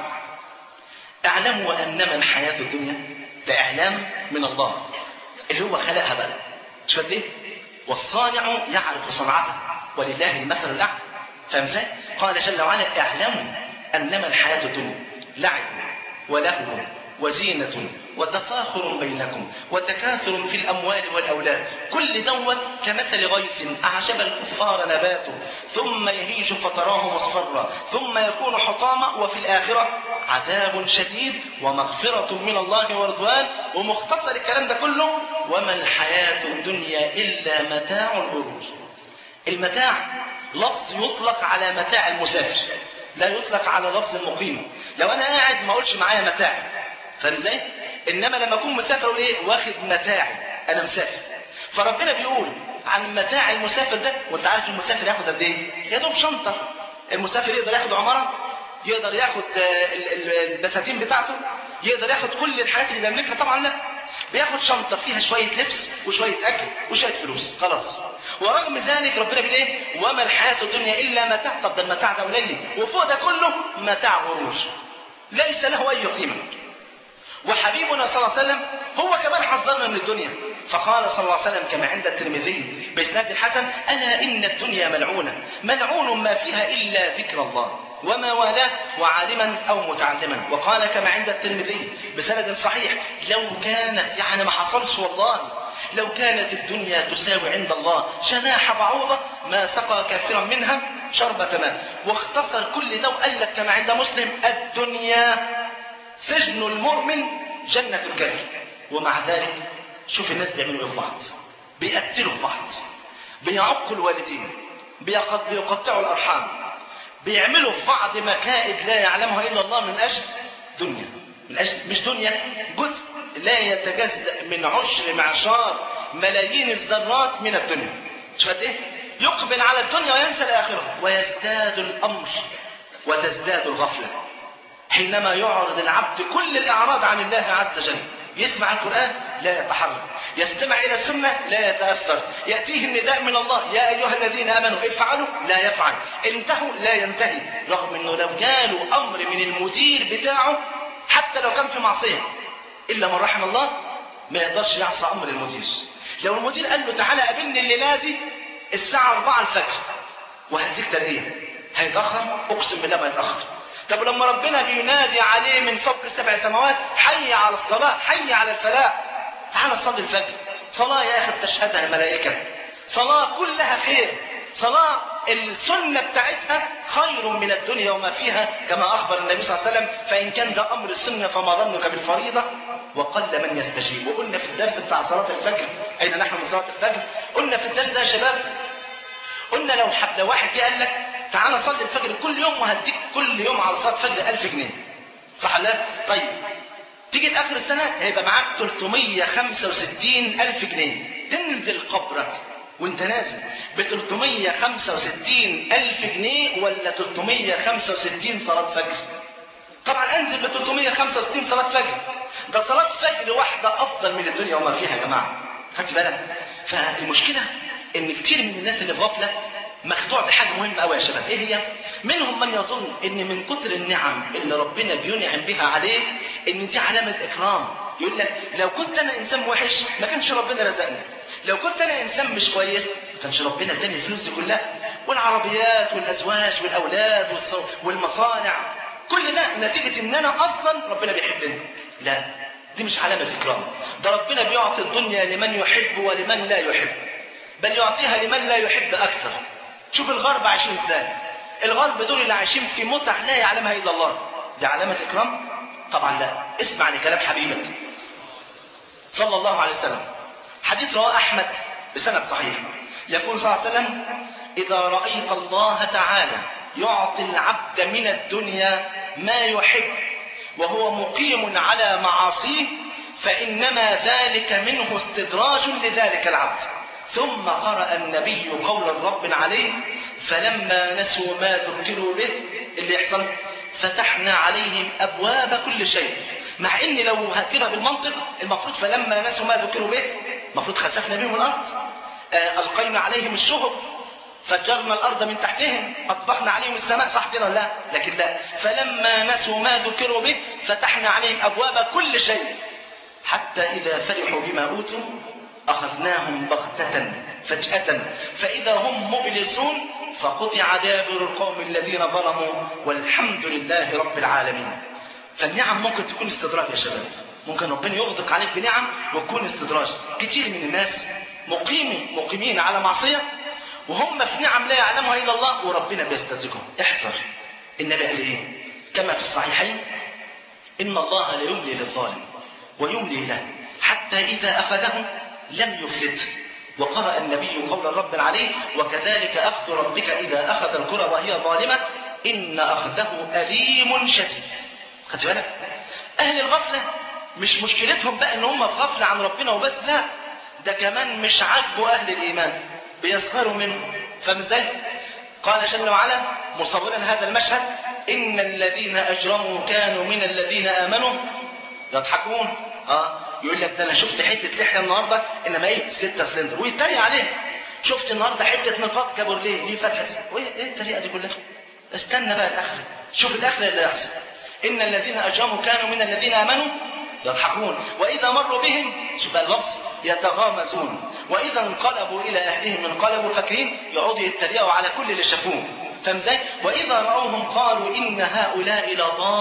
اعلموا انما الحياة الدنيا ده اعلام من الله اللي هو خلقها بقى مش فاهم ايه والصانع يعرف صنعته ولله المثل الاعلى فاهم ازاي قال جل وعلا اعلموا انما الحياة الدنيا لعب ولهو وزينة وتفاخر بينكم وتكاثر في الأموال والأولاد كل دوت كمثل غيث أعجب الكفار نباته ثم يهيج فتراه مصفرا ثم يكون حطاما وفي الآخرة عذاب شديد ومغفرة من الله ورضوان ومختصر الكلام ده كله وما الحياة الدنيا إلا متاع الغرور المتاع لفظ يطلق على متاع المسافر لا يطلق على لفظ المقيم لو انا قاعد ما اقولش معايا متاع فاهم ازاي انما لما اكون مسافر اقول ايه واخد متاعي انا مسافر فربنا بيقول عن متاع المسافر ده وانت عارف المسافر ياخد قد ايه يا دوب شنطه المسافر يقدر ياخد عماره يقدر ياخد البساتين بتاعته يقدر ياخد كل الحاجات اللي بيملكها طبعا لا بياخد شنطه فيها شويه لبس وشويه اكل وشويه فلوس خلاص ورغم ذلك ربنا بيقول ايه وما الحياه الدنيا الا متاع طب ده المتاع ده قليل وفوق ده كله متاع غرور ليس له اي قيمه وحبيبنا صلى الله عليه وسلم هو كمان حذرنا من الدنيا فقال صلى الله عليه وسلم كما عند الترمذي باسناد الحسن الا ان الدنيا ملعونه ملعون ما فيها الا ذكر الله وما والاه وعالما او متعلما وقال كما عند الترمذي بسند صحيح لو كانت يعني ما حصلش والله لو كانت الدنيا تساوي عند الله جناح بعوضة ما سقى كافرا منها شربة ماء واختصر كل ده وقال لك كما عند مسلم الدنيا سجن المؤمن جنة الكافر ومع ذلك شوف الناس بيعملوا ايه في بعض بيقتلوا في بعض بيعقوا الوالدين بيقطعوا الارحام بيعملوا في بعض مكائد لا يعلمها الا الله من اجل دنيا من اجل مش دنيا جزء لا يتجزا من عشر معشار ملايين الذرات من الدنيا شوف قد ايه يقبل على الدنيا وينسى الاخره ويزداد الامر وتزداد الغفله حينما يعرض العبد كل الاعراض عن الله عز وجل يسمع القرآن لا يتحرك يستمع إلى السنة لا يتأثر يأتيه النداء من الله يا أيها الذين آمنوا افعلوا لا يفعل انتهوا لا ينتهي رغم أنه لو جاله أمر من المدير بتاعه حتى لو كان في معصية إلا من رحم الله ما يقدرش يعصى أمر المدير لو المدير قال له تعالى قابلني الليلة دي الساعة 4 الفجر وهديك ترقية هيتأخر أقسم بالله ما يتأخر طب لما ربنا بينادي عليه من فوق السبع سماوات حي على الصلاة حي على الفلاح تعال صلي الفجر صلاة يا أخي تشهدها الملائكة صلاة كلها خير صلاة السنة بتاعتها خير من الدنيا وما فيها كما أخبر النبي صلى الله عليه وسلم فإن كان ده أمر السنة فما ظنك بالفريضة وقل من يستجيب وقلنا في الدرس بتاع صلاة الفجر أين نحن من صلاة الفجر قلنا في الدرس ده يا شباب قلنا لو حد لو واحد جه قال لك تعالى صلي الفجر كل يوم وهديك كل يوم على صلاه الفجر 1000 جنيه صح لا طيب تيجي اخر السنه هيبقى معاك 365 الف جنيه تنزل قبرك وانت نازل ب 365 الف جنيه ولا 365 صلاه فجر طبعا انزل ب 365 صلاه فجر ده صلاه فجر واحده افضل من الدنيا وما فيها يا جماعه خدت بالك فالمشكله ان كتير من الناس اللي في غفله مخدوع بحاجة مهمة قوي يا شباب ايه هي منهم من يظن ان من كتر النعم اللي ربنا بينعم بها عليه ان دي علامة اكرام يقول لك لو كنت انا انسان وحش ما كانش ربنا رزقني لو كنت انا انسان مش كويس ما كانش ربنا اداني الفلوس دي كلها والعربيات والازواج والاولاد والمصانع كل ده نتيجة ان انا اصلا ربنا بيحبني لا دي مش علامة اكرام ده ربنا بيعطي الدنيا لمن يحب ولمن لا يحب بل يعطيها لمن لا يحب اكثر شوف الغرب عايشين ازاي الغرب دول اللي عايشين في متع لا يعلمها الا الله دي علامة اكرام طبعا لا اسمع لكلام حبيبك صلى الله عليه وسلم حديث رواه احمد بسند صحيح يقول صلى الله عليه وسلم اذا رايت الله تعالى يعطي العبد من الدنيا ما يحب وهو مقيم على معاصيه فانما ذلك منه استدراج لذلك العبد ثم قرأ النبي قول الرب عليه فلما نسوا ما ذكروا به اللي يحصل فتحنا عليهم أبواب كل شيء مع ان لو هكذا بالمنطق المفروض فلما نسوا ما ذكروا به المفروض خسفنا بهم الأرض آه ألقينا عليهم الشهب فجرنا الأرض من تحتهم أطبقنا عليهم السماء صح كده لا لكن لا فلما نسوا ما ذكروا به فتحنا عليهم أبواب كل شيء حتى إذا فرحوا بما أوتوا أخذناهم بغتة فجأة فإذا هم مبلسون فقطع دابر القوم الذين ظلموا والحمد لله رب العالمين فالنعم ممكن تكون استدراج يا شباب ممكن ربنا يغدق عليك بنعم وتكون استدراج كتير من الناس مقيم مقيمين على معصية وهم في نعم لا يعلمها إلا الله وربنا بيستدرجهم احذر النبي قال ايه كما في الصحيحين إن الله لا يملي للظالم ويملي له حتى إذا أخذه لم يفلته وقرأ النبي قول الرب عليه وكذلك أخذ ربك إذا أخذ القرى وهي ظالمة إن أخذه أليم شديد خدت بالك أهل الغفلة مش مشكلتهم بقى إن هم في غفلة عن ربنا وبس لا ده كمان مش عاجبه أهل الإيمان بيسخروا منه فاهم ازاي؟ قال جل وعلا مصورا هذا المشهد إن الذين أجرموا كانوا من الذين آمنوا يضحكون اه يقول لك ده انا شفت حته لحيه النهارده انما ايه 6 سلندر ويتريق عليه شفت النهارده حته نقاب كابورليه ليه فتحه وايه ايه التريقه دي كلها استنى بقى الاخره شوف الاخره اللي هيحصل ان الذين اجرموا كانوا من الذين امنوا يضحكون واذا مروا بهم شوف بقى اللفظ يتغامزون واذا انقلبوا الى اهلهم انقلبوا فاكرين يقعدوا يتريقوا على كل اللي شافوه فاهم ازاي واذا راوهم قالوا ان هؤلاء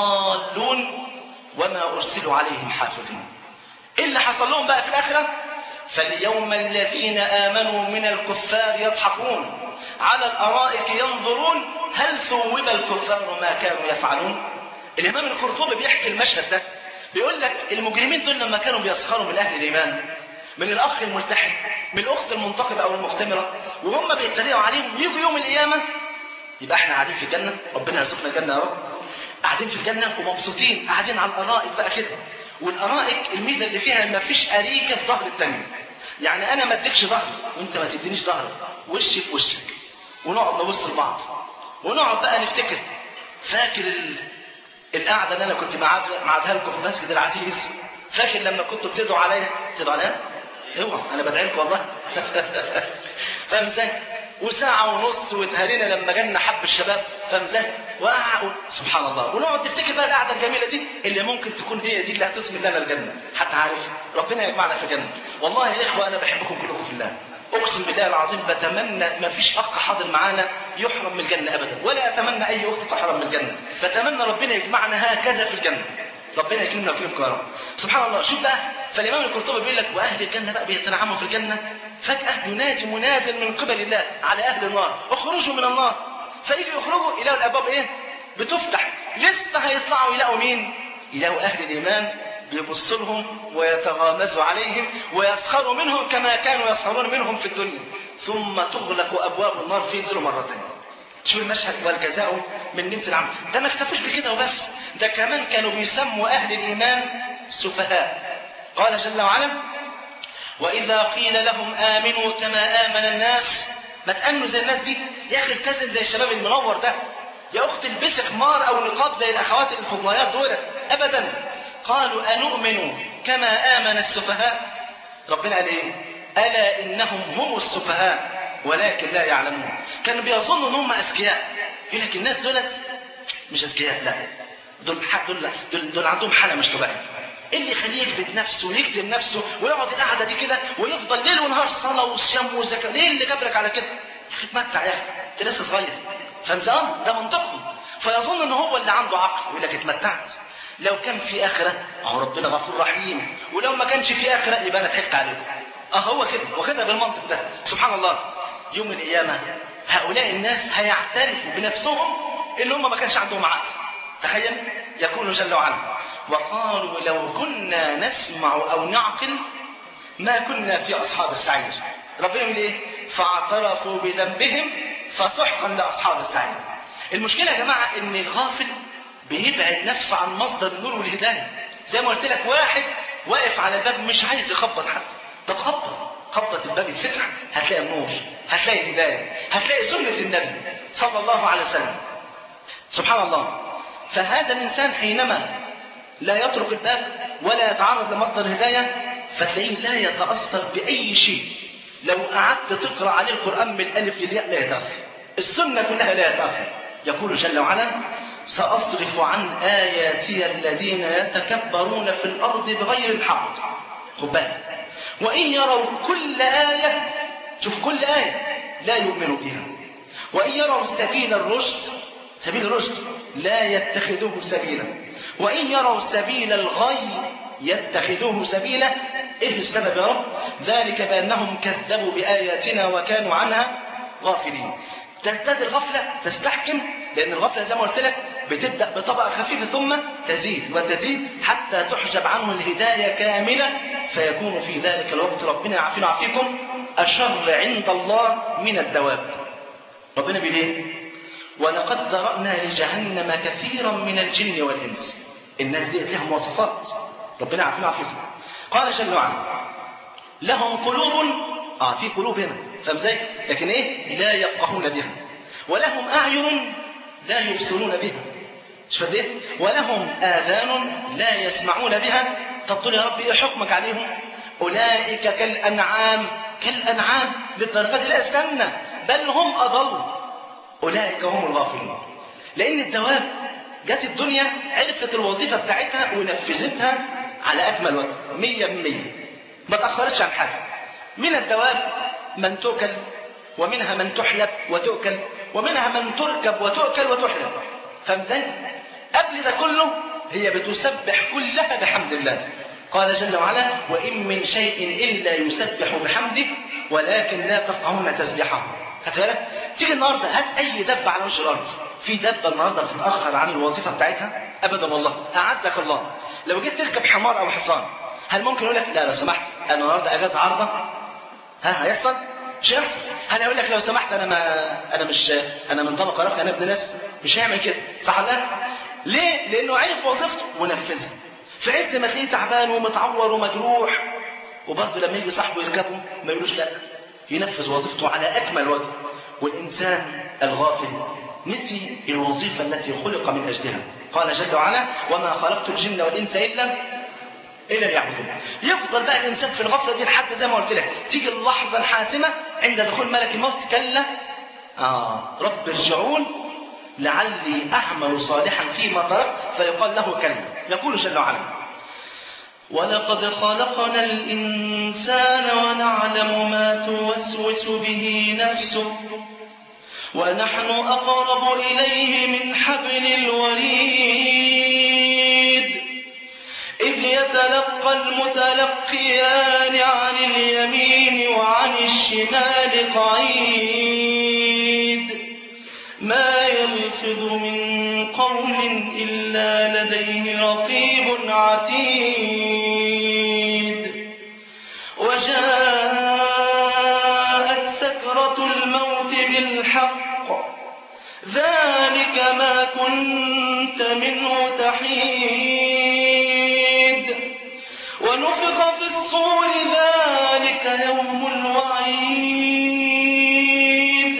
لضالون وما ارسلوا عليهم حافظين ايه اللي حصل لهم بقى في الاخره فاليوم الذين امنوا من الكفار يضحكون على الارائك ينظرون هل ثوب الكفار ما كانوا يفعلون الامام القرطبي بيحكي المشهد ده بيقول لك المجرمين دول لما كانوا بيسخروا من اهل الايمان من الاخ الملتحي من الاخت المنتقبه او المختمره وهم بيتريقوا عليهم ويجوا يوم القيامه يبقى احنا قاعدين في الجنه ربنا يرزقنا الجنه يا رب قاعدين في الجنه ومبسوطين قاعدين على الارائك بقى كده والارائك الميزه اللي فيها ما فيش اريكه في ظهر الثانيه يعني انا ما اديكش ظهر وانت ما تدينيش ظهر وشي في وشك ونقعد نبص لبعض ونقعد بقى نفتكر فاكر ال... القعده اللي انا كنت معادها لكم في مسجد العزيز فاكر لما كنتوا بتدعوا عليا بتدعوا عليا اوعى انا بدعي لكم والله فاهم ازاي وساعة ونص واتهرينا لما جالنا حب الشباب فاهم ازاي؟ وقعوا سبحان الله ونقعد نفتكر بقى القعدة الجميلة دي اللي ممكن تكون هي دي اللي هتسمي لنا الجنة حتى عارف ربنا يجمعنا في الجنة والله يا إخوة أنا بحبكم كلكم في الله أقسم بالله العظيم بتمنى ما فيش أخ حاضر معانا يحرم من الجنة أبدا ولا أتمنى أي أخت تحرم من الجنة بتمنى ربنا يجمعنا هكذا في الجنة ربنا يكرمنا ويكرمكم يا رب سبحان الله شوف بقى فالإمام القرطبي بيقول لك وأهل الجنة بقى بيتنعموا في الجنة فجأة ينادي مناد من قبل الله على أهل النار اخرجوا من النار فيجي يخرجوا يلاقوا الأبواب إيه؟ بتفتح لسه هيطلعوا يلاقوا مين؟ يلاقوا أهل الإيمان بيبص لهم ويتغامزوا عليهم ويسخروا منهم كما كانوا يسخرون منهم في الدنيا ثم تغلق أبواب النار فينزلوا مرة ثانية شوف المشهد والجزاء من جنس العمل ده ما اكتفوش بكده وبس ده كمان كانوا بيسموا أهل الإيمان سفهاء قال جل وعلا وإذا قيل لهم آمنوا كما آمن الناس ما تأمنوا زي الناس دي يا أخي التزم زي الشباب المنور ده يا أخت البسي خمار أو نقاب زي الأخوات الفضليات دول أبدا قالوا أنؤمن كما آمن السفهاء ربنا قال إيه ألا إنهم هم السفهاء ولكن لا يعلمون كانوا بيظنوا ان هم اذكياء يقول لك الناس دولت مش اذكياء لا دول دول دول, دول عندهم حاله مش طبيعيه ايه اللي يخليه يكبت نفسه ويكتم نفسه ويقعد القعده دي كده ويفضل ليل ونهار صلاه وصيام وزكاه ليه اللي جابرك على كده يا اخي اتمتع يا اخي انت لسه صغير فاهم ده منطقهم فيظن ان هو اللي عنده عقل يقول لك اتمتعت لو كان في اخره اهو ربنا غفور رحيم ولو ما كانش في اخره يبقى انا ضحكت عليكم اه هو كده واخدها بالمنطق ده سبحان الله يوم القيامة هؤلاء الناس هيعترفوا بنفسهم ان هم ما كانش عندهم عقل تخيل يقول جل وعلا وقالوا لو كنا نسمع او نعقل ما كنا في اصحاب السعير ربنا يقول ايه فاعترفوا بذنبهم فسحقا لاصحاب السعير المشكله يا جماعه ان الغافل بيبعد نفسه عن مصدر النور والهدايه زي ما قلت لك واحد واقف على الباب مش عايز يخبط حد طب خبط خبطة الباب يتفتح هتلاقي النور هتلاقي الهداية هتلاقي سنة النبي صلى الله عليه وسلم سبحان الله فهذا الإنسان حينما لا يترك الباب ولا يتعرض لمصدر الهداية فتلاقيه لا يتأثر بأي شيء لو قعدت تقرأ عليه القرآن من الألف للياء لا يتأثر السنة كلها لا يتأثر يقول جل وعلا سأصرف عن آياتي الذين يتكبرون في الأرض بغير الحق خد بالك وإن يروا كل آية شوف كل آية لا يؤمنوا بها وإن يروا سبيل الرشد سبيل الرشد لا يتخذوه سبيلا وإن يروا سبيل الغي يتخذوه سبيلا إيه السبب يا رب ذلك بأنهم كذبوا بآياتنا وكانوا عنها غافلين تزداد الغفلة تستحكم لأن الغفلة زي ما قلت لك بتبدأ بطبقة خفيفة ثم تزيد وتزيد حتى تحجب عنه الهداية كاملة فيكون في ذلك الوقت ربنا يعافينا ويعافيكم أشر عند الله من الدواب ربنا بيقول ايه ولقد ذرأنا لجهنم كثيرا من الجن والإنس الناس دي لها مواصفات ربنا يعافينا ويعافيكم قال جل وعلا لهم قلوب اه في قلوب هنا فاهم ازاي لكن ايه لا يفقهون بها ولهم اعين لا يبصرون بها مش فاهم ايه ولهم اذان لا يسمعون بها تقول يا رب ايه حكمك عليهم اولئك كالانعام كالانعام للدرجات لا استنى بل هم اضل اولئك هم الغافلون لان الدواب جت الدنيا عرفت الوظيفه بتاعتها ونفذتها على اكمل وجه 100% ما تاخرتش عن حاجه من الدواب من تؤكل ومنها من تحلب وتؤكل ومنها من تركب وتؤكل وتحلب فاهم ازاي؟ قبل ده كله هي بتسبح كلها بحمد الله قال جل وعلا وإن من شيء إلا يسبح بحمده ولكن لا تفقهون تسبيحه خدت بالك؟ تيجي النهارده هات أي دبة على وش الأرض في دبة النهارده بتتأخر عن الوظيفة بتاعتها أبدا والله أعزك الله لو جيت تركب حمار أو حصان هل ممكن يقول لك لا لو سمحت أنا النهارده أجازة عارضة ها هيحصل؟ مش هيحصل هل هيقول لك لو سمحت انا ما انا مش انا من طبقه راقيه انا ابن ناس مش هيعمل كده صح ولا لا؟ ليه؟ لانه عرف وظيفته ونفذها في عز ما تلاقيه تعبان ومتعور ومجروح وبرضه لما يجي صاحبه يركبه ما يقولوش لا ينفذ وظيفته على اكمل وجه والانسان الغافل نسي الوظيفه التي خلق من اجلها قال جل وعلا وما خلقت الجن والانس الا الا ليعبدون يفضل بقى الانسان في الغفله دي لحد زي ما قلت لك تيجي اللحظه الحاسمه عند دخول ملك الموت كلا اه رب ارجعون لعلي اعمل صالحا فيما تركت فيقال له كلا يقول جل وعلا ولقد خلقنا الانسان ونعلم ما توسوس به نفسه ونحن اقرب اليه من حبل الوريد إذ يتلقى المتلقيان عن اليمين وعن الشمال قعيد ما يلفظ من قول إلا لديه رقيب عتيد وجاءت سكرة الموت بالحق ذلك ما كنت منه تحيد ونفخ في الصور ذلك يوم الوعيد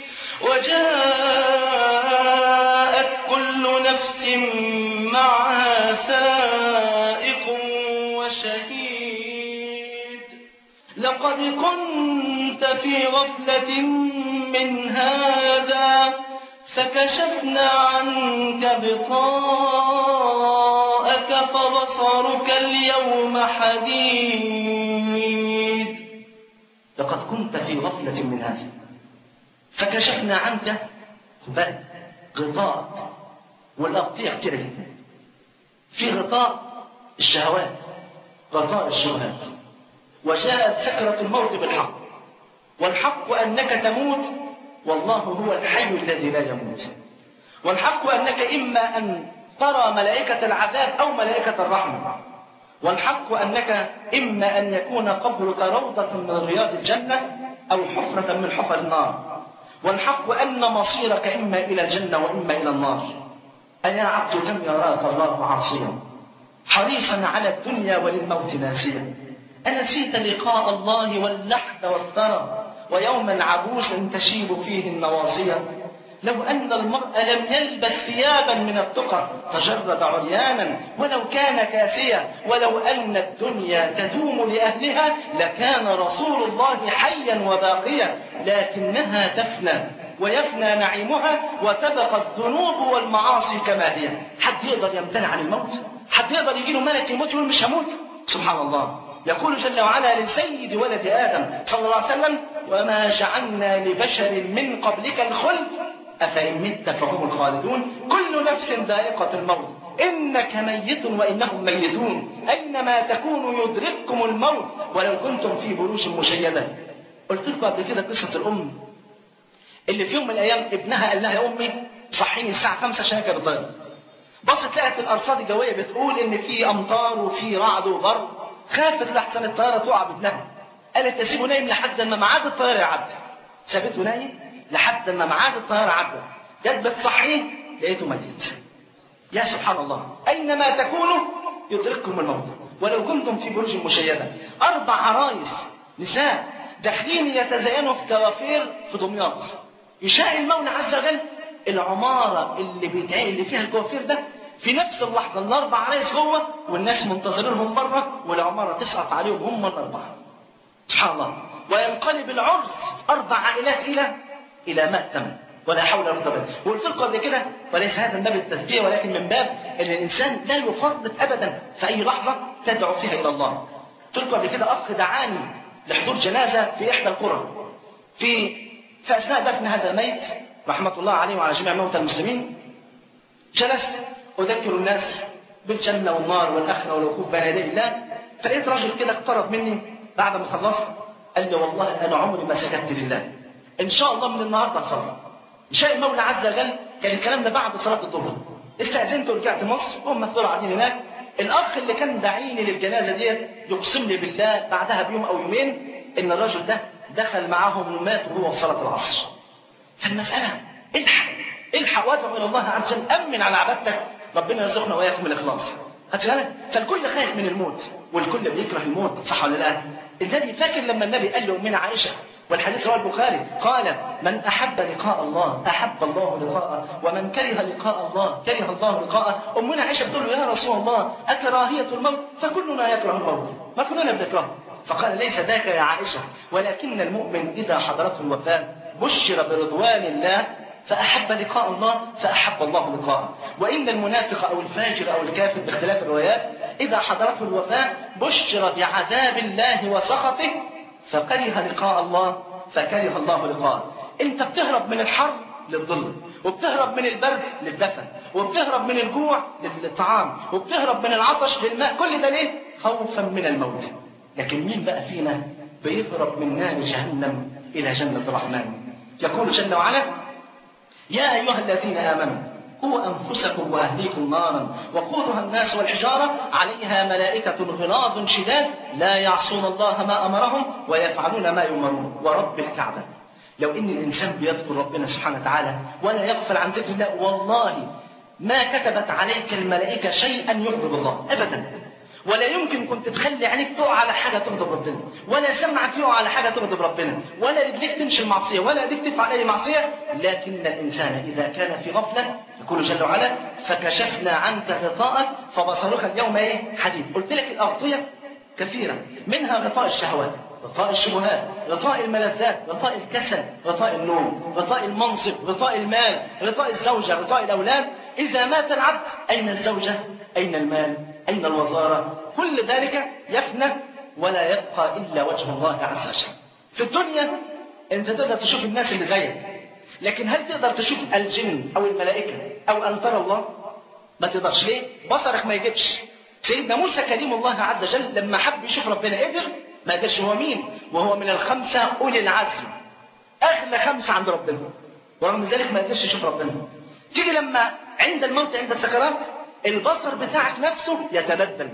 وجاءت كل نفس معها سائق وشهيد لقد كنت في غفلة من هذا فكشفنا عنك بطاءك فبصرك اليوم حديد لقد كنت في غفلة من هذا فكشفنا عنك بل غطاء والأغطية كتير جدا في غطاء الشهوات غطاء الشبهات وجاءت سكرة الموت بالحق والحق أنك تموت والله هو الحي الذي لا يموت والحق أنك إما أن ترى ملائكة العذاب أو ملائكة الرحمة والحق أنك إما أن يكون قبرك روضة من رياض الجنة أو حفرة من حفر النار والحق أن مصيرك إما إلى الجنة وإما إلى النار أيا عبد كم يراك الله عاصيا حريصا على الدنيا وللموت ناسيا أنسيت لقاء الله واللحد والثرى ويوما عبوسا تشيب فيه النواصية لو أن المرء لم يلبس ثيابا من التقى تجرد عريانا ولو كان كاسيا ولو أن الدنيا تدوم لأهلها لكان رسول الله حيا وباقيا لكنها تفنى ويفنى نعيمها وتبقى الذنوب والمعاصي كما هي حد يقدر يمتنع عن الموت حد يقدر يجي له ملك الموت يقول مش هموت سبحان الله يقول جل وعلا لسيد ولد آدم صلى الله عليه وسلم وما جعلنا لبشر من قبلك الخلد أفإن مت فهم الخالدون كل نفس ذائقة الموت إنك ميت وإنهم ميتون أينما تكونوا يدرككم الموت ولو كنتم في بروج مشيدة قلت لكم قبل كده قصة الأم اللي في يوم من الأيام ابنها قال لها يا أمي صحيني الساعة 5 عشان أركب الطيارة بصت لقت الأرصاد الجوية بتقول إن في أمطار وفي رعد وبرد خافت لحسن الطيارة تقع بابنها قالت تسيبه نايم لحد ما ميعاد الطيارة يعدي سابته نايم لحد ما ميعاد الطيارة عدى جت بتصحيه لقيته ميت يا سبحان الله أينما تكونوا يدرككم الموت ولو كنتم في برج مشيدة أربع عرايس نساء داخلين يتزينوا في كوافير في دمياط يشاء المولى عز وجل العمارة اللي بيتعمل اللي فيها الكوافير ده في نفس اللحظة الأربع عرايس جوه والناس منتظرينهم بره والعمارة تسقط عليهم هم الأربعة سبحان الله وينقلب العرس أربع عائلات إلى إلى مأتم ولا حول ولا قوة وقلت لكم قبل كده وليس هذا من باب التزكية ولكن من باب ان الانسان لا يفرط ابدا في اي لحظة تدعو فيها الى الله. قلت لكم قبل كده اخ دعاني لحضور جنازة في احدى القرى. في في اثناء دفن هذا الميت رحمة الله عليه وعلى جميع موتى المسلمين جلست اذكر الناس بالجنة والنار والاخرة والوقوف بين يدي الله فلقيت رجل كده اقترب مني بعد ما خلصت قال لي والله انا عمري ما سجدت لله. ان شاء الله من النهارده اصلي. شاء المولى عز وجل كان الكلام ده بعد صلاة الظهر استأذنت ورجعت مصر وهم فضلوا قاعدين هناك الأخ اللي كان داعيني للجنازة ديت يقسم لي بالله بعدها بيوم أو يومين إن الرجل ده دخل معاهم ومات وهو في صلاة العصر فالمسألة الحق الحق وادعو إلى الله عز وجل أمن على عبادتك ربنا يرزقنا وإياكم الإخلاص خدت بالك فالكل خايف من الموت والكل بيكره الموت صح ولا لا النبي فاكر لما النبي قال لأمنا عائشة والحديث رواه البخاري قال من أحب لقاء الله أحب الله لقاءه ومن كره لقاء الله كره الله لقاءه أمنا عائشة بتقول له يا رسول الله أكراهية الموت فكلنا يكره الموت ما كلنا بنكرهه فقال ليس ذاك يا عائشة ولكن المؤمن إذا حضرته الوفاة بشر برضوان الله فأحب لقاء الله فأحب الله لقاءه وإن المنافق أو الفاجر أو الكافر باختلاف الروايات إذا حضرته الوفاة بشر بعذاب الله وسخطه فكره لقاء الله فكره الله لقاءه انت بتهرب من الحر للظل وبتهرب من البرد للدفن وبتهرب من الجوع للطعام وبتهرب من العطش للماء كل ده ليه خوفا من الموت لكن مين بقى فينا بيهرب من نار جهنم الى جنه الرحمن يقول جل وعلا يا ايها الذين امنوا قوا أنفسكم وأهليكم نارا وقودها الناس والحجارة عليها ملائكة غلاظ شداد لا يعصون الله ما أمرهم ويفعلون ما يؤمرون ورب الكعبة لو إن الإنسان بيذكر ربنا سبحانه وتعالى ولا يغفل عن ذكر الله والله ما كتبت عليك الملائكة شيئا يغضب الله أبدا ولا يمكن كنت تخلي عينيك تقع على حاجه تغضب ربنا ولا سمعك يقع على حاجه تغضب ربنا ولا رجليك تمشي المعصيه ولا ايديك تفعل اي معصيه لكن الانسان اذا كان في غفله يقول جل وعلا فكشفنا عنك غطاءك فبصرك اليوم ايه حديد قلت لك الاغطيه كثيره منها غطاء الشهوات غطاء الشبهات غطاء الملذات غطاء الكسل غطاء النوم غطاء المنصب غطاء المال غطاء الزوجة غطاء الأولاد إذا مات العبد أين الزوجة أين المال أين الوزارة كل ذلك يفنى ولا يبقى إلا وجه الله عز وجل في الدنيا أنت تقدر تشوف الناس اللي زيك لكن هل تقدر تشوف الجن أو الملائكة أو أن ترى الله ما تقدرش ليه بصرك ما يجيبش سيدنا موسى كريم الله عز وجل لما حب يشوف ربنا قدر ما قدرش هو مين وهو من الخمسة أولي العزم أغلى خمسة عند ربنا ورغم ذلك ما قدرش يشوف ربنا تيجي لما عند الموت عند السكرات البصر بتاعك نفسه يتبدل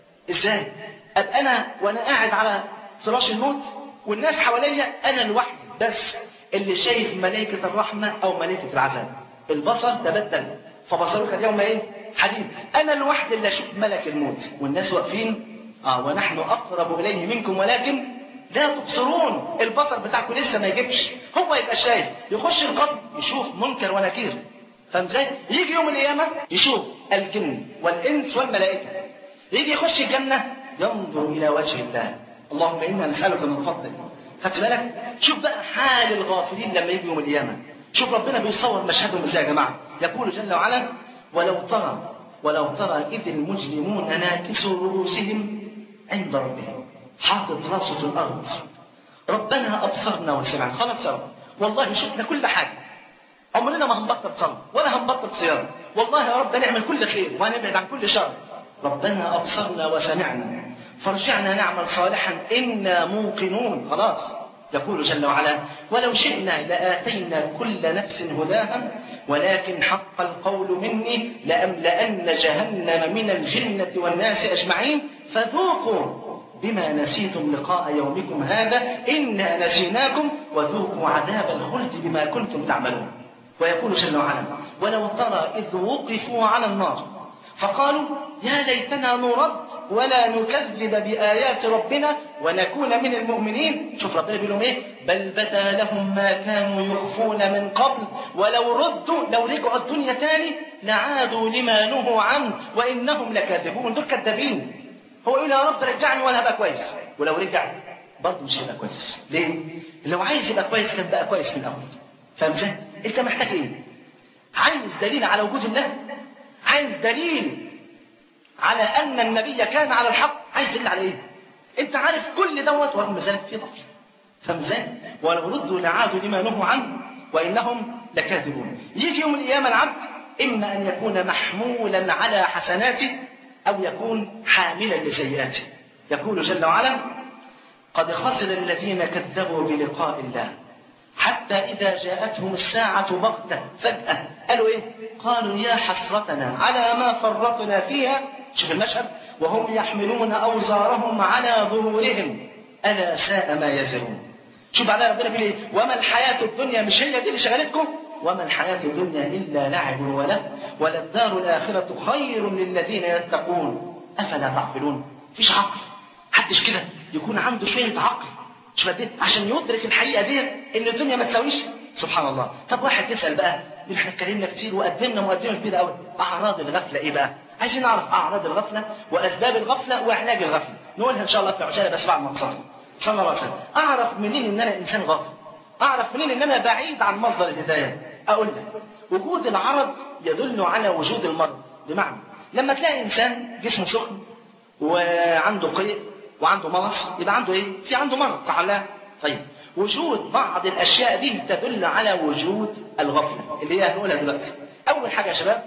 ازاي ابقى انا وانا قاعد على فراش الموت والناس حواليا انا لوحدي بس اللي شايف ملائكة الرحمة او ملائكة العذاب البصر تبدل فبصرك اليوم ايه حديد انا لوحدي اللي اشوف ملك الموت والناس واقفين اه ونحن اقرب اليه منكم ولكن لا تبصرون البصر بتاعكم لسه ما يجيبش هو يبقى شايف يخش القبر يشوف منكر ونكير فاهم ازاي؟ يجي يوم القيامة يشوف الجن والإنس والملائكة يجي يخش الجنة ينظر إلى وجه الله اللهم إنا نسألك من فضلك خدت بالك؟ شوف بقى حال الغافلين لما يجي يوم القيامة شوف ربنا بيصور مشهدهم ازاي يا جماعة يقول جل وعلا ولو ترى ولو ترى إذ المجرمون ناكسوا رؤوسهم عند ربهم حاطط راسه في الأرض ربنا أبصرنا وسمعنا خلاص والله شفنا كل حاجة عمرنا ما هنبطل صلاة ولا هنبطل صيام والله يا رب نعمل كل خير وهنبعد عن كل شر ربنا أبصرنا وسمعنا فارجعنا نعمل صالحا إنا موقنون خلاص يقول جل وعلا ولو شئنا لآتينا كل نفس هداها ولكن حق القول مني لأملأن جهنم من الجنة والناس أجمعين فذوقوا بما نسيتم لقاء يومكم هذا إنا نسيناكم وذوقوا عذاب الخلد بما كنتم تعملون ويقول جل وعلا ولو ترى إذ وقفوا على النار فقالوا يا ليتنا نرد ولا نكذب بآيات ربنا ونكون من المؤمنين شوف ربنا بيقول لهم ايه بل بدا لهم ما كانوا يخفون من قبل ولو ردوا لو رجعوا الدنيا تاني لعادوا لما نهوا عنه وإنهم لكاذبون دول كذابين هو يقول يا رب رجعني وانا هبقى كويس ولو رجع برضه مش هيبقى كويس ليه؟ لو عايز يبقى كويس كان بقى كويس من الاول فاهم ازاي؟ انت محتاج ايه؟ عايز دليل على وجود الله؟ عايز دليل على ان النبي كان على الحق؟ عايز دليل على ايه؟ انت عارف كل دوت ورغم ذلك في ضعف فاهم ازاي؟ ولو ردوا لعادوا لما نهوا عنه وانهم لكاذبون يجي يوم القيامه العبد اما ان يكون محمولا على حسناته أو يكون حاملا لسيئاته يقول جل وعلا قد خسر الذين كذبوا بلقاء الله حتى إذا جاءتهم الساعة بغتة فجأة قالوا إيه؟ قالوا يا حسرتنا على ما فرطنا فيها شوف المشهد وهم يحملون أوزارهم على ظهورهم ألا ساء ما يزرون شوف بعدها ربنا بيقول إيه؟ وما الحياة الدنيا مش هي دي اللي شغلتكم وما الحياة الدنيا إلا لعب وله وللدار الآخرة خير للذين يتقون أفلا تعقلون فيش عقل حدش كده يكون عنده شوية عقل مش قد عشان يدرك الحقيقة دي إن الدنيا ما تساويش سبحان الله طب واحد يسأل بقى يقول احنا اتكلمنا كتير وقدمنا مقدمة كبيرة قوي أعراض الغفلة إيه بقى؟ عايزين نعرف أعراض الغفلة وأسباب الغفلة وعلاج الغفلة نقولها إن شاء الله في عجالة بس بعد ما نصلي صلى الله عليه وسلم أعرف منين إن أنا إنسان غافل أعرف منين إن أنا بعيد عن مصدر الهداية أقول لك وجود العرض يدل على وجود المرض بمعنى لما تلاقي إنسان جسمه سخن وعنده قيء وعنده مغص يبقى عنده إيه؟ في عنده مرض تعالى طيب وجود بعض الأشياء دي تدل على وجود الغفلة اللي هي هنقولها دلوقتي أول حاجة يا شباب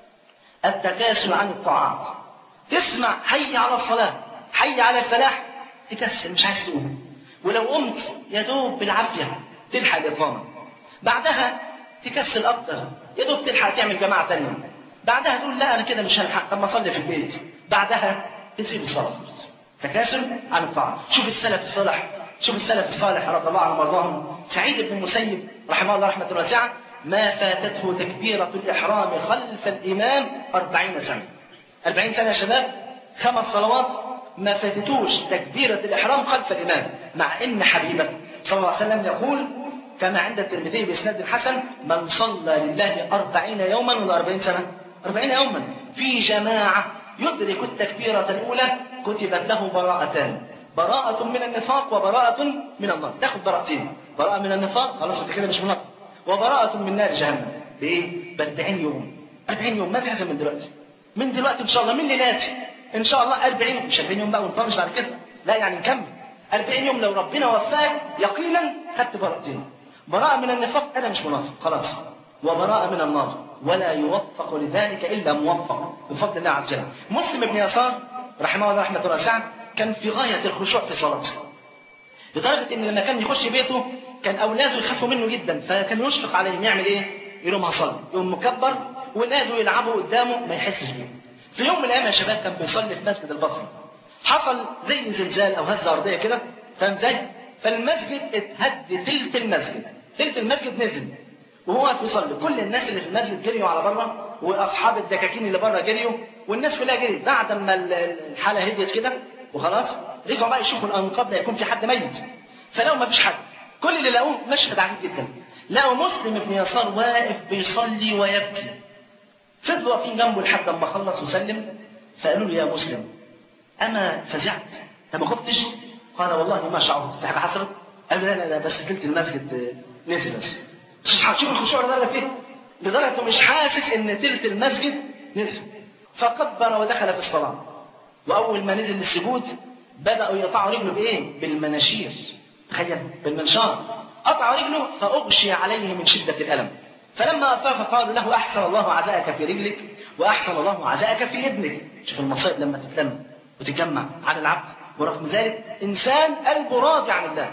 التكاسل عن الطاعات تسمع حي على الصلاة حي على الفلاح تكسل مش عايز تقوم ولو قمت يا دوب بالعافية تلحق الإقامة بعدها تكسل اكتر يا دوب تلحق تعمل جماعه ثانيه بعدها تقول لا انا كده مش هلحق طب ما اصلي في البيت بعدها تسيب الصلاه تكاسل عن الطاعه شوف السلف الصالح شوف السلف الصالح رضي الله عنهم وارضاهم سعيد بن المسيب رحمه الله رحمه واسعه ما فاتته تكبيرة الإحرام خلف الإمام أربعين سنة أربعين سنة يا شباب خمس صلوات ما فاتتوش تكبيرة الإحرام خلف الإمام مع إن حبيبك صلى الله عليه وسلم يقول كما عند الترمذي بإسناد حسن من صلى لله أربعين يوما ولا أربعين سنة أربعين يوما في جماعة يدرك التكبيرة الأولى كتبت له براءتان براءة من النفاق وبراءة من النار تاخد براءتين براءة من النفاق خلاص انت كده مش منافق وبراءة من نار جهنم بإيه؟ ب 40 يوم 40 يوم ما تحزن من دلوقتي من دلوقتي إن شاء الله من ليلاتي إن شاء الله 40 مش 40 يوم بقى ونطنش بعد كده لا يعني نكمل 40 يوم لو ربنا وفاك يقينا خدت براءتين براءة من النفاق أنا مش منافق خلاص وبراءة من النار ولا يوفق لذلك إلا موفق بفضل الله عز وجل مسلم بن يسار رحمه الله رحمة واسعة كان في غاية الخشوع في صلاته لدرجة إن لما كان يخش بيته كان أولاده يخافوا منه جدا فكان يشفق عليهم يعمل إيه؟ يقول هصلي يقوم مكبر ولاده يلعبوا قدامه ما يحسش بيه في يوم من الأيام يا شباب كان بيصلي في مسجد البصري حصل زي زلزال أو هزة أرضية كده فاهم ازاي؟ فالمسجد اتهد تلت المسجد تلت المسجد نزل وهو واقف يصلي كل الناس اللي في المسجد جريوا على بره واصحاب الدكاكين اللي بره جريوا والناس كلها جريت بعد ما الحاله هديت كده وخلاص رجعوا بقى يشوفوا الانقاض لا يكون في حد ميت فلقوا ما فيش حد كل اللي لقوه مشهد عجيب جدا لقوا مسلم بن يسار واقف بيصلي ويبكي فضلوا واقفين جنبه لحد ما خلص وسلم فقالوا له يا مسلم اما فزعت انت ما خفتش قال والله ما شعرت في حاجه حصلت قال لا لا لا بس تلت المسجد نزل بس مش هتشوف الخشوع لدرجه ايه؟ لدرجه انه مش حاسس ان تلت المسجد نزل فكبر ودخل في الصلاه واول ما نزل السجود بداوا يقطعوا رجله بايه؟ بالمناشير تخيل بالمنشار قطعوا رجله فاغشي عليه من شده الالم فلما افاق قالوا له احسن الله عزاءك في رجلك واحسن الله عزاءك في ابنك شوف المصائب لما تتلم وتتجمع على العبد ورغم ذلك انسان قلبه راضي عن الله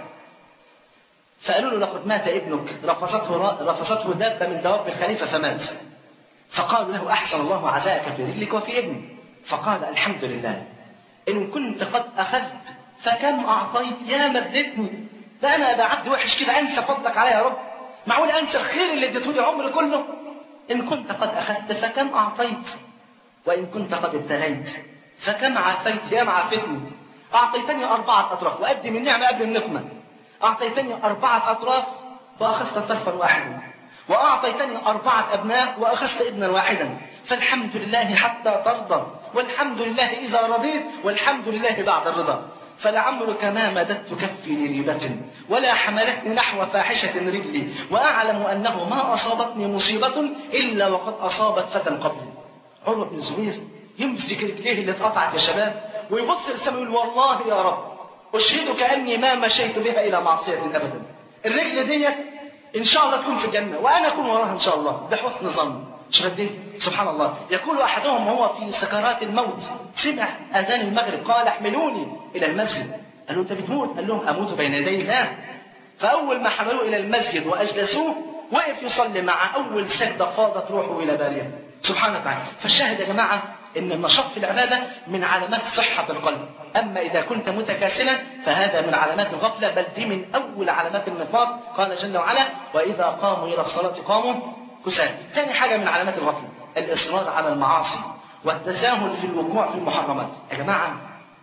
فقالوا له لقد مات ابنك رفصته رفصته دابه من دواب الخليفه فمات فقالوا له احسن الله عزاءك في رجلك وفي ابنك فقال الحمد لله ان كنت قد اخذت فكم اعطيت يا مدتني ده انا ابقى عبد وحش كده انسى فضلك عليا يا رب معقول انسى الخير اللي اديته لي عمري كله ان كنت قد اخذت فكم اعطيت وان كنت قد ابتليت فكم عافيت يا معافتني اعطيتني اربعه اطراف وقدم النعمه قبل النقمه اعطيتني اربعه اطراف واخذت طرفا واحدا واعطيتني اربعه ابناء واخذت ابنا واحدا فالحمد لله حتى ترضى والحمد لله اذا رضيت والحمد لله بعد الرضا فلعمرك ما مددت كفي لريبة ولا حملتني نحو فاحشة رجلي وأعلم أنه ما أصابتني مصيبة إلا وقد أصابت فتى قبلي عروة بن الزبير يمسك رجليه اللي اتقطعت يا شباب ويبص للسماء يقول والله يا رب أشهدك أني ما مشيت بها إلى معصية أبدا الرجل ديت إن شاء الله تكون في الجنة وأنا أكون وراها إن شاء الله بحسن ظن شوف قد ايه سبحان الله يقول احدهم وهو في سكرات الموت سمع اذان المغرب قال احملوني الى المسجد قال له انت بتموت قال لهم اموت بين يدي الله فاول ما حملوه الى المسجد واجلسوه وقف يصلي مع اول سجده فاضت روحه الى باريه سبحانه وتعالى فالشاهد يا جماعه ان النشاط في العباده من علامات صحه القلب اما اذا كنت متكاسلا فهذا من علامات الغفله بل دي من اول علامات النفاق قال جل وعلا واذا قاموا الى الصلاه قاموا كسالى ثاني حاجة من علامات الغفلة الإصرار على المعاصي والتساهل في الوقوع في المحرمات يا جماعة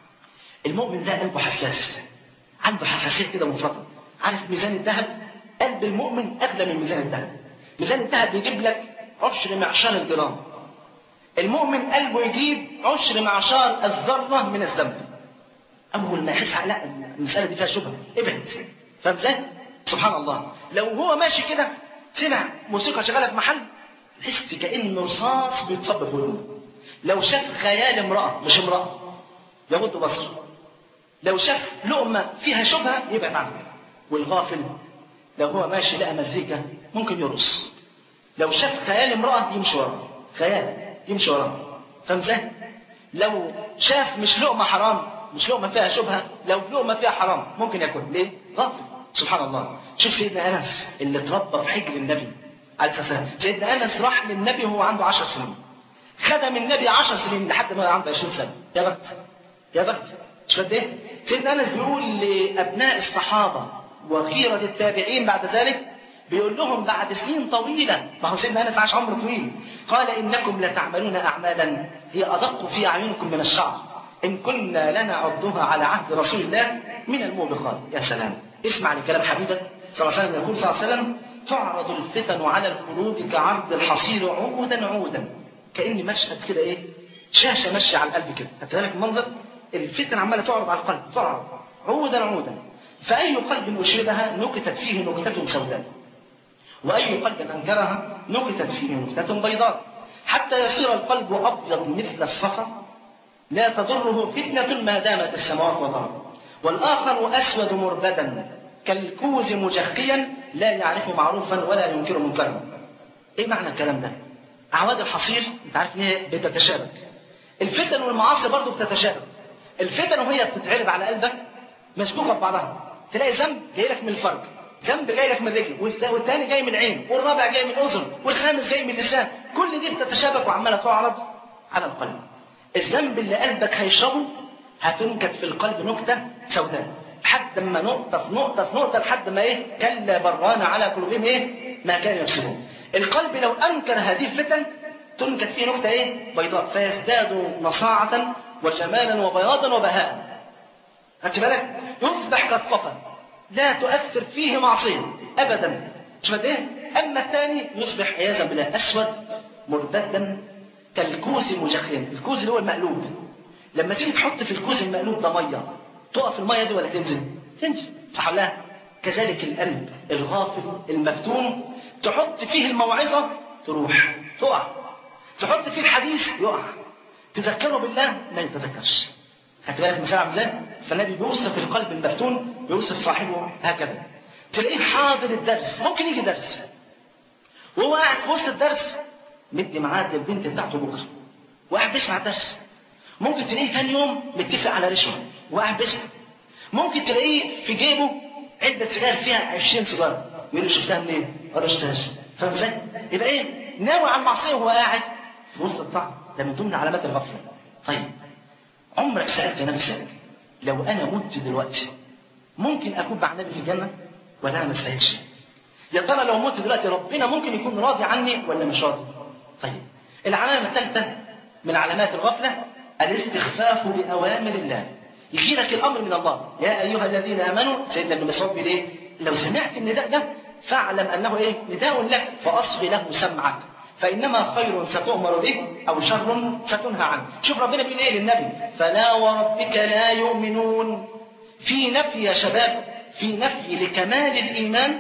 المؤمن ده قلبه حساس عنده حساسية كده مفرطة عارف ميزان الذهب قلب المؤمن أغلى من ميزان الذهب ميزان الذهب بيجيب لك عشر معشار الجرام المؤمن قلبه يجيب عشر معشار الذرة من الذنب أول ما يحس لا المسألة دي فيها شبهة ابعد فاهم ازاي؟ سبحان الله لو هو ماشي كده سمع موسيقى شغاله في محل تحس كانه رصاص بيتصب في ودنه لو شاف خيال امراه مش امراه يغض بصره لو شاف لقمه فيها شبهه يبعد عنها والغافل لو هو ماشي لقى مزيكا ممكن يرقص لو شاف خيال امراه يمشي وراه خيال يمشي وراه فاهم ازاي؟ لو شاف مش لقمه حرام مش لقمه فيها شبهه لو لقمه فيها حرام ممكن ياكل ليه؟ غافل سبحان الله شوف سيدنا انس اللي اتربى في حجر النبي عليه الصلاه سيدنا انس راح للنبي وهو عنده 10 سنين خدم النبي 10 سنين لحد ما عنده 20 سنه يا بخت يا بخت مش قد ايه سيدنا انس بيقول لابناء الصحابه وخيره التابعين بعد ذلك بيقول لهم بعد سنين طويلة ما هو سيدنا أنس عاش عمر طويل قال إنكم لتعملون أعمالا هي أدق في أعينكم من الشعر إن كنا لنعدها على عهد رسول الله من الموبقات يا سلام اسمع لكلام حبيبك صلى الله عليه وسلم يقول صلى الله عليه وسلم تعرض الفتن على القلوب كعرض الحصير عودا عودا كأن مشهد كده ايه شاشة ماشية على القلب كده خدت بالك المنظر الفتن عمالة تعرض على القلب تعرض عودا عودا فأي قلب أشربها نكتت فيه نكتة سوداء وأي قلب أنكرها نكتت فيه نكتة بيضاء حتى يصير القلب أبيض مثل الصفا لا تضره فتنة ما دامت السماوات والأرض والآخر أسود مربدا كالكوز مجخيا لا يعرف معروفا ولا ينكر منكرا ايه معنى الكلام ده اعواد الحصير انت عارف ان هي بتتشابك الفتن والمعاصي برضه بتتشابك الفتن وهي بتتعرض على قلبك مسبوقه ببعضها تلاقي ذنب جاي لك من الفرج ذنب جاي لك من الرجل والثاني جاي من العين والرابع جاي من الاذن والخامس جاي من اللسان كل دي بتتشابك وعماله تعرض على القلب الذنب اللي قلبك هيشربه هتنكت في القلب نكته سوداء لحد ما نقطة في نقطة في نقطة لحد ما إيه كلا بران على قلوبهم إيه ما كانوا يكسبون القلب لو أنكر هذه الفتن تنكت فيه نقطة إيه بيضاء فيزداد نصاعة وجمالا وبياضا وبهاء خدت بالك يصبح كالصفا لا تؤثر فيه معصية أبدا مش إيه أما الثاني يصبح عياذا بالله أسود مربدا كالكوز مجخيا الكوز اللي هو المقلوب لما تيجي تحط في الكوز المقلوب ده ميه تقف الميه دي ولا تنزل؟ تنزل صح ولا كذلك القلب الغافل المفتون تحط فيه الموعظه تروح تقع تحط فيه الحديث يقع تذكره بالله ما يتذكرش خدت بالك مثال عامل ازاي؟ فالنبي بيوصف القلب المفتون بيوصف صاحبه هكذا تلاقيه حاضر الدرس ممكن يجي درس وهو قاعد في وسط الدرس مدي ميعاد للبنت بتاعته بكره وقاعد بيسمع الدرس ممكن تلاقيه ثاني يوم متفق على رشوه وقاعد بيسمع ممكن تلاقيه في جيبه علبه سجاير فيها 20 سيجاره يقول له شفتها منين؟ ولا شفتهاش فاهم ازاي؟ يبقى ايه؟ ناوي على المعصيه وهو قاعد في وسط الطاعه ده من ضمن علامات الغفله طيب عمرك سالت نفسك لو انا مت دلوقتي ممكن اكون مع النبي في الجنه ولا انا ما استاهلش؟ يا ترى لو مت دلوقتي ربنا ممكن يكون راضي عني ولا مش راضي؟ طيب العلامه الثالثه من علامات الغفله الاستخفاف باوامر الله يجي لك الامر من الله يا ايها الذين امنوا سيدنا ابن مسعود بيقول ايه لو سمعت النداء ده فاعلم انه ايه نداء لك فاصغ له سمعك فانما خير ستؤمر به او شر ستنهى عنه شوف ربنا بيقول ايه للنبي فلا وربك لا يؤمنون في نفي يا شباب في نفي لكمال الايمان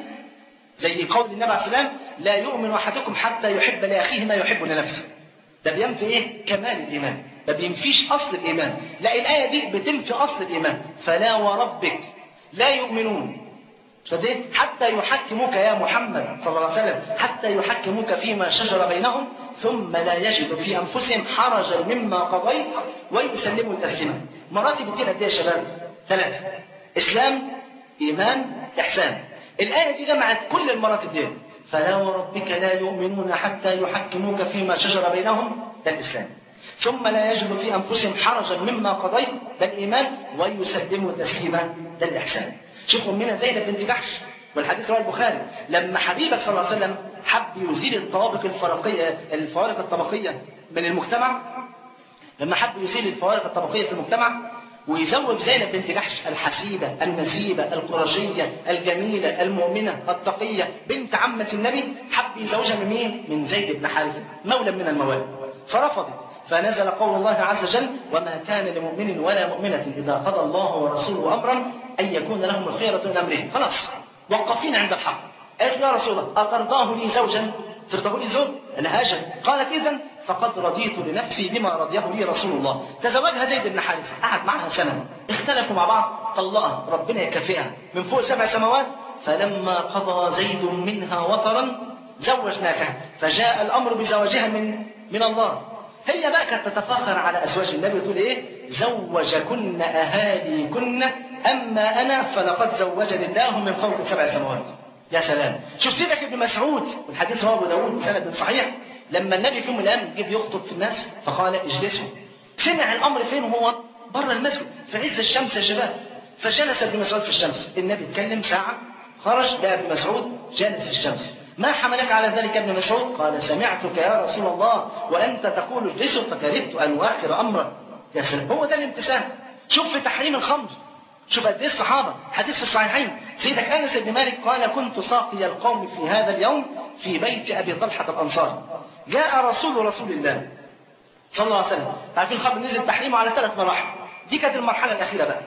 زي قول النبي عليه السلام لا يؤمن احدكم حتى يحب لاخيه ما يحب لنفسه ده بينفي ايه كمال الايمان ما بينفيش اصل الايمان لا الايه دي بتنفي اصل الايمان فلا وربك لا يؤمنون فدي حتى يحكموك يا محمد صلى الله عليه وسلم حتى يحكموك فيما شجر بينهم ثم لا يجدوا في انفسهم حرجا مما قضيت ويسلموا تسليما مراتب الدين قد ايه يا شباب ثلاثه اسلام ايمان احسان الايه دي جمعت كل المراتب دي فلا وربك لا يؤمنون حتى يحكموك فيما شجر بينهم ده الاسلام ثم لا يجد في انفسهم حرجا مما قضيت ده الايمان ويسلموا تسليما ده الاحسان شوف امنا زينب بنت جحش والحديث رواه البخاري لما حبيبك صلى الله عليه وسلم حب يزيل الطوابق الفرقيه الفوارق الطبقيه من المجتمع لما حب يزيل الفوارق الطبقيه في المجتمع ويزوج زينب بنت جحش الحسيبة النسيبة القرشية الجميلة المؤمنة التقية بنت عمة النبي حب يزوجها من مين؟ من زيد بن حارثة مولى من الموالي فرفضت فنزل قول الله عز وجل وما كان لمؤمن ولا مؤمنة إذا قضى الله ورسوله أمرا أن يكون لهم الخيرة من أمرهم خلاص وقفين عند الحق قالت يا رسول الله أترضاه لي زوجا ترضاه لي زوج أنا هاجر قالت إذا فقد رضيت لنفسي بما رضيه لي رسول الله تزوجها زيد بن حارثة قعد معها سنة اختلفوا مع بعض طلقها ربنا يكافئها من فوق سبع سماوات فلما قضى زيد منها وطرا زوجناكها فجاء الأمر بزواجها من من الله هي بقى كانت تتفاخر على ازواج النبي وتقول ايه؟ زوجكن اهاليكن اما انا فلقد زوجني الله من فوق سبع سماوات. يا سلام، شوف سيدك ابن مسعود والحديث رواه ابو داوود سند صحيح لما النبي في يوم من الايام جه يخطب في الناس فقال اجلسوا. سمع الامر فين وهو بره المسجد في عز الشمس يا شباب. فجلس ابن مسعود في الشمس، النبي اتكلم ساعه خرج لقى ابن مسعود جالس في الشمس. ما حملك على ذلك ابن مسعود قال سمعتك يا رسول الله وانت تقول اجلسوا فكرهت ان اؤخر امرك يا سلام هو ده الامتثال شوف في تحريم الخمر شوف قد ايه الصحابه حديث في الصحيحين سيدك انس بن مالك قال كنت ساقي القوم في هذا اليوم في بيت ابي طلحه الانصاري جاء رسول رسول الله صلى الله عليه وسلم عارفين الخمر نزل تحريمه على ثلاث مراحل دي كانت المرحله الاخيره بقى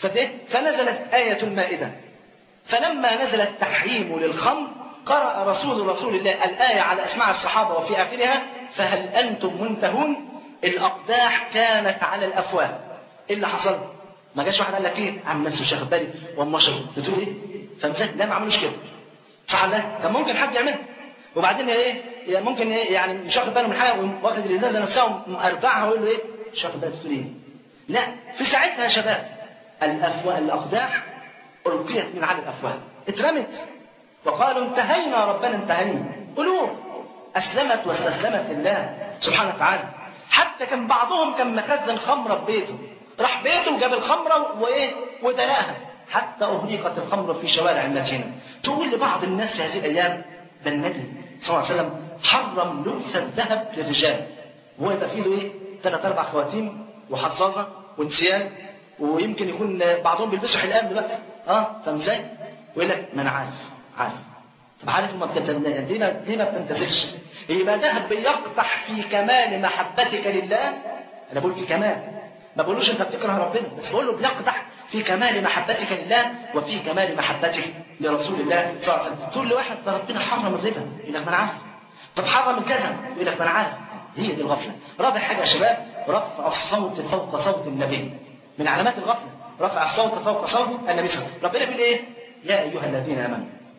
فنزلت ايه المائده فلما نزل التحريم للخمر قرأ رسول رسول الله الآية على أسماع الصحابة وفي آخرها فهل أنتم منتهون الأقداح كانت على الأفواه إيه اللي حصل؟ ما جاش واحد قال لك إيه؟ عم نفسه مش واخد بالي وأما شرب بتقول إيه؟ فمسك لا ما عملوش كده صح لا كان ممكن حد يعملها وبعدين ايه يعني ممكن ايه يعني مش واخد باله من حاجه واخد الازازه نفسها ومقربعها ويقول له ايه مش واخد بالك بتقول ايه لا في ساعتها يا شباب الافواه الاقداح القيت من على الافواه اترمت وقالوا انتهينا ربنا انتهينا قلوب أسلمت واستسلمت لله سبحانه وتعالى حتى كان بعضهم كان مخزن خمرة في بيته راح بيته وجاب الخمرة وإيه ودلقها حتى أهريقت الخمر في شوارع المدينة تقول لبعض الناس في هذه الأيام ده النبي صلى الله عليه وسلم حرم لبس الذهب للرجال وهو يبقى فيه له إيه ثلاث أربع خواتيم وحصاصة ونسيان ويمكن يكون بعضهم بيلبسوا حلقان دلوقتي اه فاهم ازاي؟ ويقول لك ما انا عارف عارف طب عارف ما بتتمنى ليه ما ليه ما بتمتثلش؟ يبقى ذهب بيقطح في كمال محبتك لله انا بقول في كمال ما بقولوش انت بتكره ربنا بس بقول له بيقطح في كمال محبتك لله وفي كمال محبتك لرسول الله صلى الله عليه وسلم تقول لواحد ده ربنا حرم الربا يقول لك ما انا عارف طب حرم الكذا يقول لك ما انا عارف هي دي الغفله رابع حاجه يا شباب رفع الصوت فوق صوت النبي من علامات الغفله رفع الصوت فوق صوت النبي صلى الله عليه وسلم ربنا بيقول ايه يا ايها الذين امنوا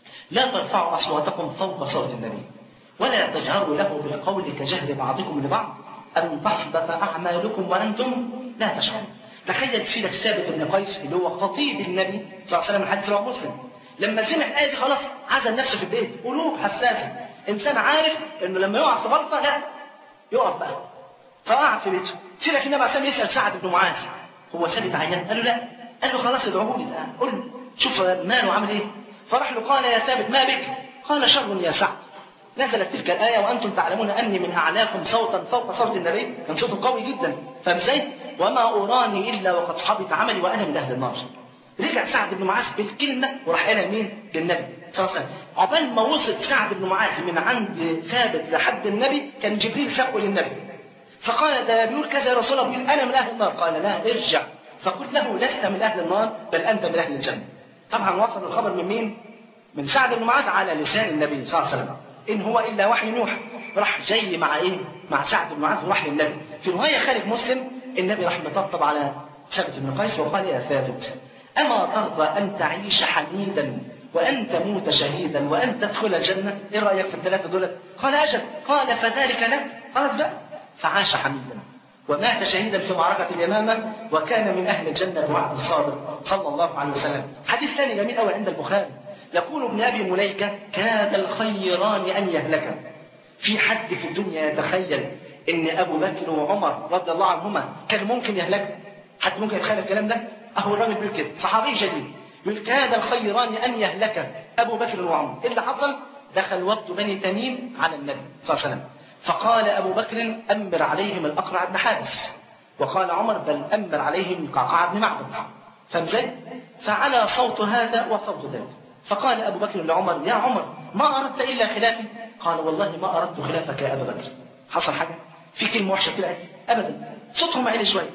لا ترفعوا أصواتكم فوق صوت النبي ولا تجهروا له بالقول كجهر بعضكم لبعض أن تحبط أعمالكم وأنتم لا تشعرون تخيل سيدك ثابت بن قيس اللي هو خطيب النبي صلى الله عليه وسلم من حديث رواه مسلم لما سمع الآية دي خلاص عزل نفسه في البيت قلوب حساسة إنسان عارف إنه لما يقع في غلطة لا يقف بقى فقعد في بيته سيدك النبي عليه الصلاة والسلام يسأل سعد بن معاذ هو ثابت عيان قال له لا قال له خلاص ادعوه لي الآن قل له شوف ماله عامل إيه فراح له قال يا ثابت ما بك قال شر يا سعد نزلت تلك الآية وأنتم تعلمون أني من أعلاكم صوتا فوق صوت النبي كان صوته قوي جدا فاهم ازاي؟ وما أراني إلا وقد حبط عملي وأنا من أهل النار رجع سعد بن معاذ بالكلمة وراح قالها مين؟ للنبي صلى الله عليه وسلم عقبال ما وصل سعد بن معاذ من عند ثابت لحد النبي كان جبريل سبقه للنبي فقال ده بيقول كذا يا رسول الله بيقول أنا من أهل النار قال لا ارجع فقل له لست من أهل النار بل أنت من أهل الجنة طبعا وصل الخبر من مين؟ من سعد بن معاذ على لسان النبي صلى الله عليه وسلم إن هو إلا وحي يوحى راح جاي مع إيه؟ مع سعد بن معاذ وراح للنبي في رواية خالف مسلم النبي راح مطبطب على ثابت بن قيس وقال يا ثابت أما ترضى أن تعيش حميدا وأن تموت شهيدا وأن تدخل الجنة إيه رأيك في الثلاثة دول قال أجل قال فذلك لك خلاص بقى فعاش حميدا ومات شهيدا في معركة اليمامة وكان من أهل الجنة بوعد الصادق صلى الله عليه وسلم حديث ثاني جميل قوي عند البخاري يقول ابن أبي مليكة كاد الخيران أن يهلكا في حد في الدنيا يتخيل ان ابو بكر وعمر رضي الله عنهما كان ممكن يهلك حد ممكن يتخيل الكلام ده اهو الراجل بيقول كده صحابي جليل يقول كاد الخيران ان يهلك ابو بكر وعمر ايه اللي حصل دخل وفد بني تميم على النبي صلى الله عليه وسلم فقال ابو بكر امر عليهم الاقرع بن حابس وقال عمر بل امر عليهم قعقاع بن معبد فمزج فعلى صوت هذا وصوت ذاك فقال ابو بكر لعمر يا عمر ما اردت الا خلافي قال والله ما اردت خلافك يا ابا بكر حصل حاجه في كلمة وحشة كده أبدا صوتهم عالي شوية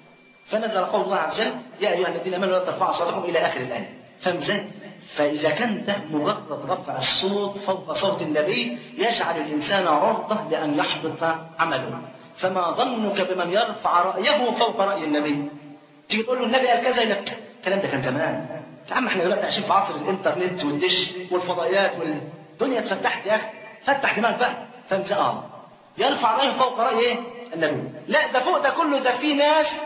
فنزل قول الله عز وجل يا أيها الذين آمنوا لا ترفعوا أصواتكم إلى آخر الآية فاهم ازاي؟ فإذا كان ده مجرد رفع الصوت فوق صوت النبي يجعل الإنسان عرضة لأن يحبط عمله فما ظنك بمن يرفع رأيه فوق رأي النبي تيجي تقول له النبي قال كذا يقول لك الكلام ده كان زمان يا عم احنا دلوقتي عايشين في عصر الانترنت والدش والفضائيات والدنيا اتفتحت يا اخي فتح دماغك بقى فاهم ازاي؟ اه يرفع رأيه فوق رأي ايه؟ النبي لا ده فوق ده كله ده في ناس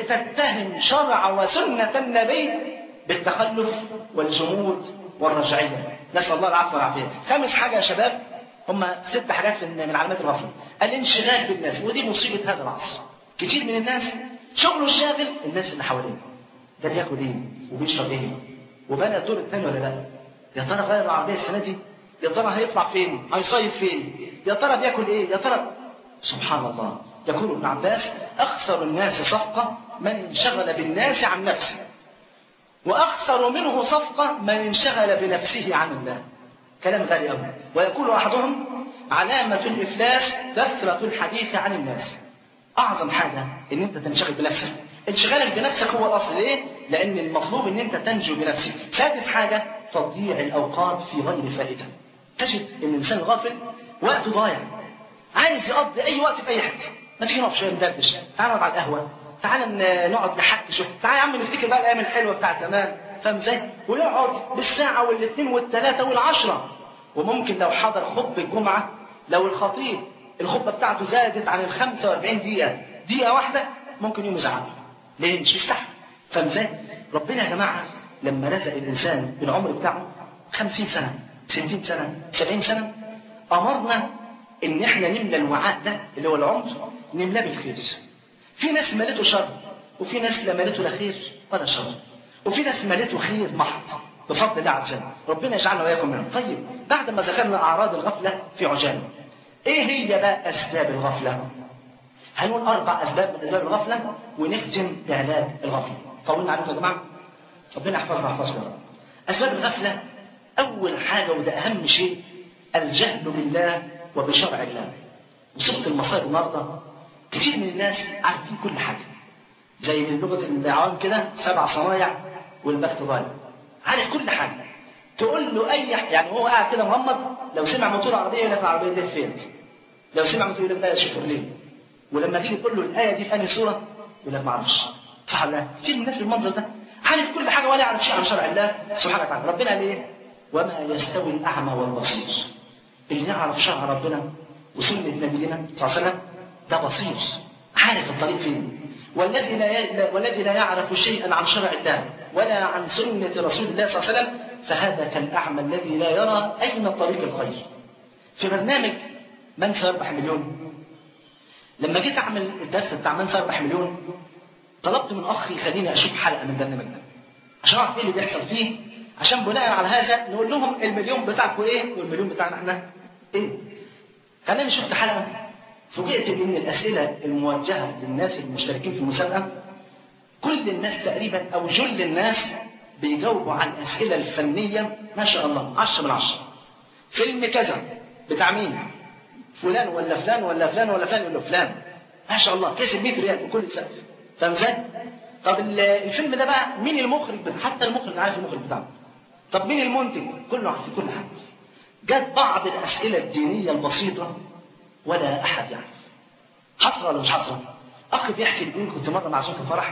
بتتهم شرع وسنة النبي بالتخلف والجمود والرجعية نسأل الله العفو والعافية خامس حاجة يا شباب هم ست حاجات من علامات الغفلة الانشغال بالناس ودي مصيبة هذا العصر كتير من الناس شغله الشاغل الناس اللي حواليه ده بياكل ايه وبيشرب ايه وبنى الدور الثاني ولا لا يا ترى غير العربية السنة دي يا ترى هيطلع فين هيصيف فين يا ترى بياكل ايه يا ترى سبحان الله يقول ابن عباس اخسر الناس صفقه من انشغل بالناس عن نفسه واخسر منه صفقه من انشغل بنفسه عن الله كلام غالي قوي ويقول احدهم علامه الافلاس كثره الحديث عن الناس اعظم حاجه ان انت تنشغل بنفسك انشغالك بنفسك هو الاصل ليه لان المطلوب ان انت تنجو بنفسك سادس حاجه تضييع الاوقات في غير فائده تجد ان الانسان غافل وقته ضايع عايز يقضي اي وقت في اي حته ما تيجي نقف شويه ندردش تعال نقعد على القهوه تعال نقعد نحكي شويه تعال يا عم نفتكر بقى الايام الحلوه بتاعت زمان فاهم ازاي ويقعد بالساعه والاثنين والثلاثه والعشره وممكن لو حضر خطبه الجمعه لو الخطيب الخطبه بتاعته زادت عن ال 45 دقيقه دقيقه واحده ممكن يوم يزعل ليه مش مستحمل فاهم ازاي ربنا يا جماعه لما رزق الانسان بالعمر بتاعه 50 سنه 60 سنه 70 سنه امرنا ان احنا نملى الوعاء ده اللي هو العمر نملاه بالخير في ناس ملته شر وفي ناس لا ملته لا خير ولا شر وفي ناس ملته خير محض بفضل الله عز وجل ربنا يجعلنا واياكم منهم طيب بعد ما ذكرنا اعراض الغفله في عجاله ايه هي بقى اسباب الغفله هنقول اربع اسباب من اسباب الغفله ونختم بعلاج الغفله طولنا عليكم يا جماعه ربنا يحفظنا ويحفظكم اسباب الغفله اول حاجه وده اهم شيء الجهل بالله وبشرع الله وصفة المصائب النهارده كتير من الناس عارفين كل حاجة زي من لغة العوام كده سبع صنايع والبخت ضايع عارف كل حاجة تقول له أي يعني هو قاعد كده مغمض لو سمع موتور عربية يقول لك العربية دي فين لو سمع موتور يقول لك ده شوفر ليه ولما تيجي تقول له الآية دي في أنهي سورة يقول لك ما اعرفش صح ولا كتير من الناس بالمنظر ده عارف كل حاجة ولا يعرف شيء عن شرع الله سبحانه وتعالى ربنا قال ايه وما يستوي الأعمى والبصير اللي يعرف شرع ربنا وسنة نبينا صلى الله عليه وسلم ده بصير عارف الطريق فين والذي لا ي... والذي لا يعرف شيئا عن شرع الله ولا عن سنة رسول الله صلى الله عليه وسلم فهذا كالأعمى الذي لا يرى أين طريق الخير في برنامج من سيربح مليون لما جيت أعمل الدرس بتاع من سيربح مليون طلبت من أخي خليني أشوف حلقة من البرنامج ده عشان أعرف إيه اللي بيحصل فيه عشان بناء على هذا نقول لهم المليون بتاعكم إيه والمليون بتاعنا إحنا إيه خلاني شفت حلقة فوجئت بأن الأسئلة الموجهة للناس المشتركين في المسابقة كل الناس تقريبا أو جل الناس بيجاوبوا على الأسئلة الفنية ما شاء الله 10 من 10 فيلم كذا بتاع مين؟ فلان ولا فلان ولا فلان ولا فلان ولا فلان ما شاء الله كسب 100 ريال بكل سقف فاهم ازاي؟ طب الفيلم ده بقى مين المخرج بتاعه؟ حتى المخرج عارف المخرج بتاعه طب مين المنتج؟ كله عارف كل حاجه جت بعض الأسئلة الدينية البسيطة ولا أحد يعرف حصر ولا مش حصر أخ بيحكي لي كنت مرة معزوم في فرح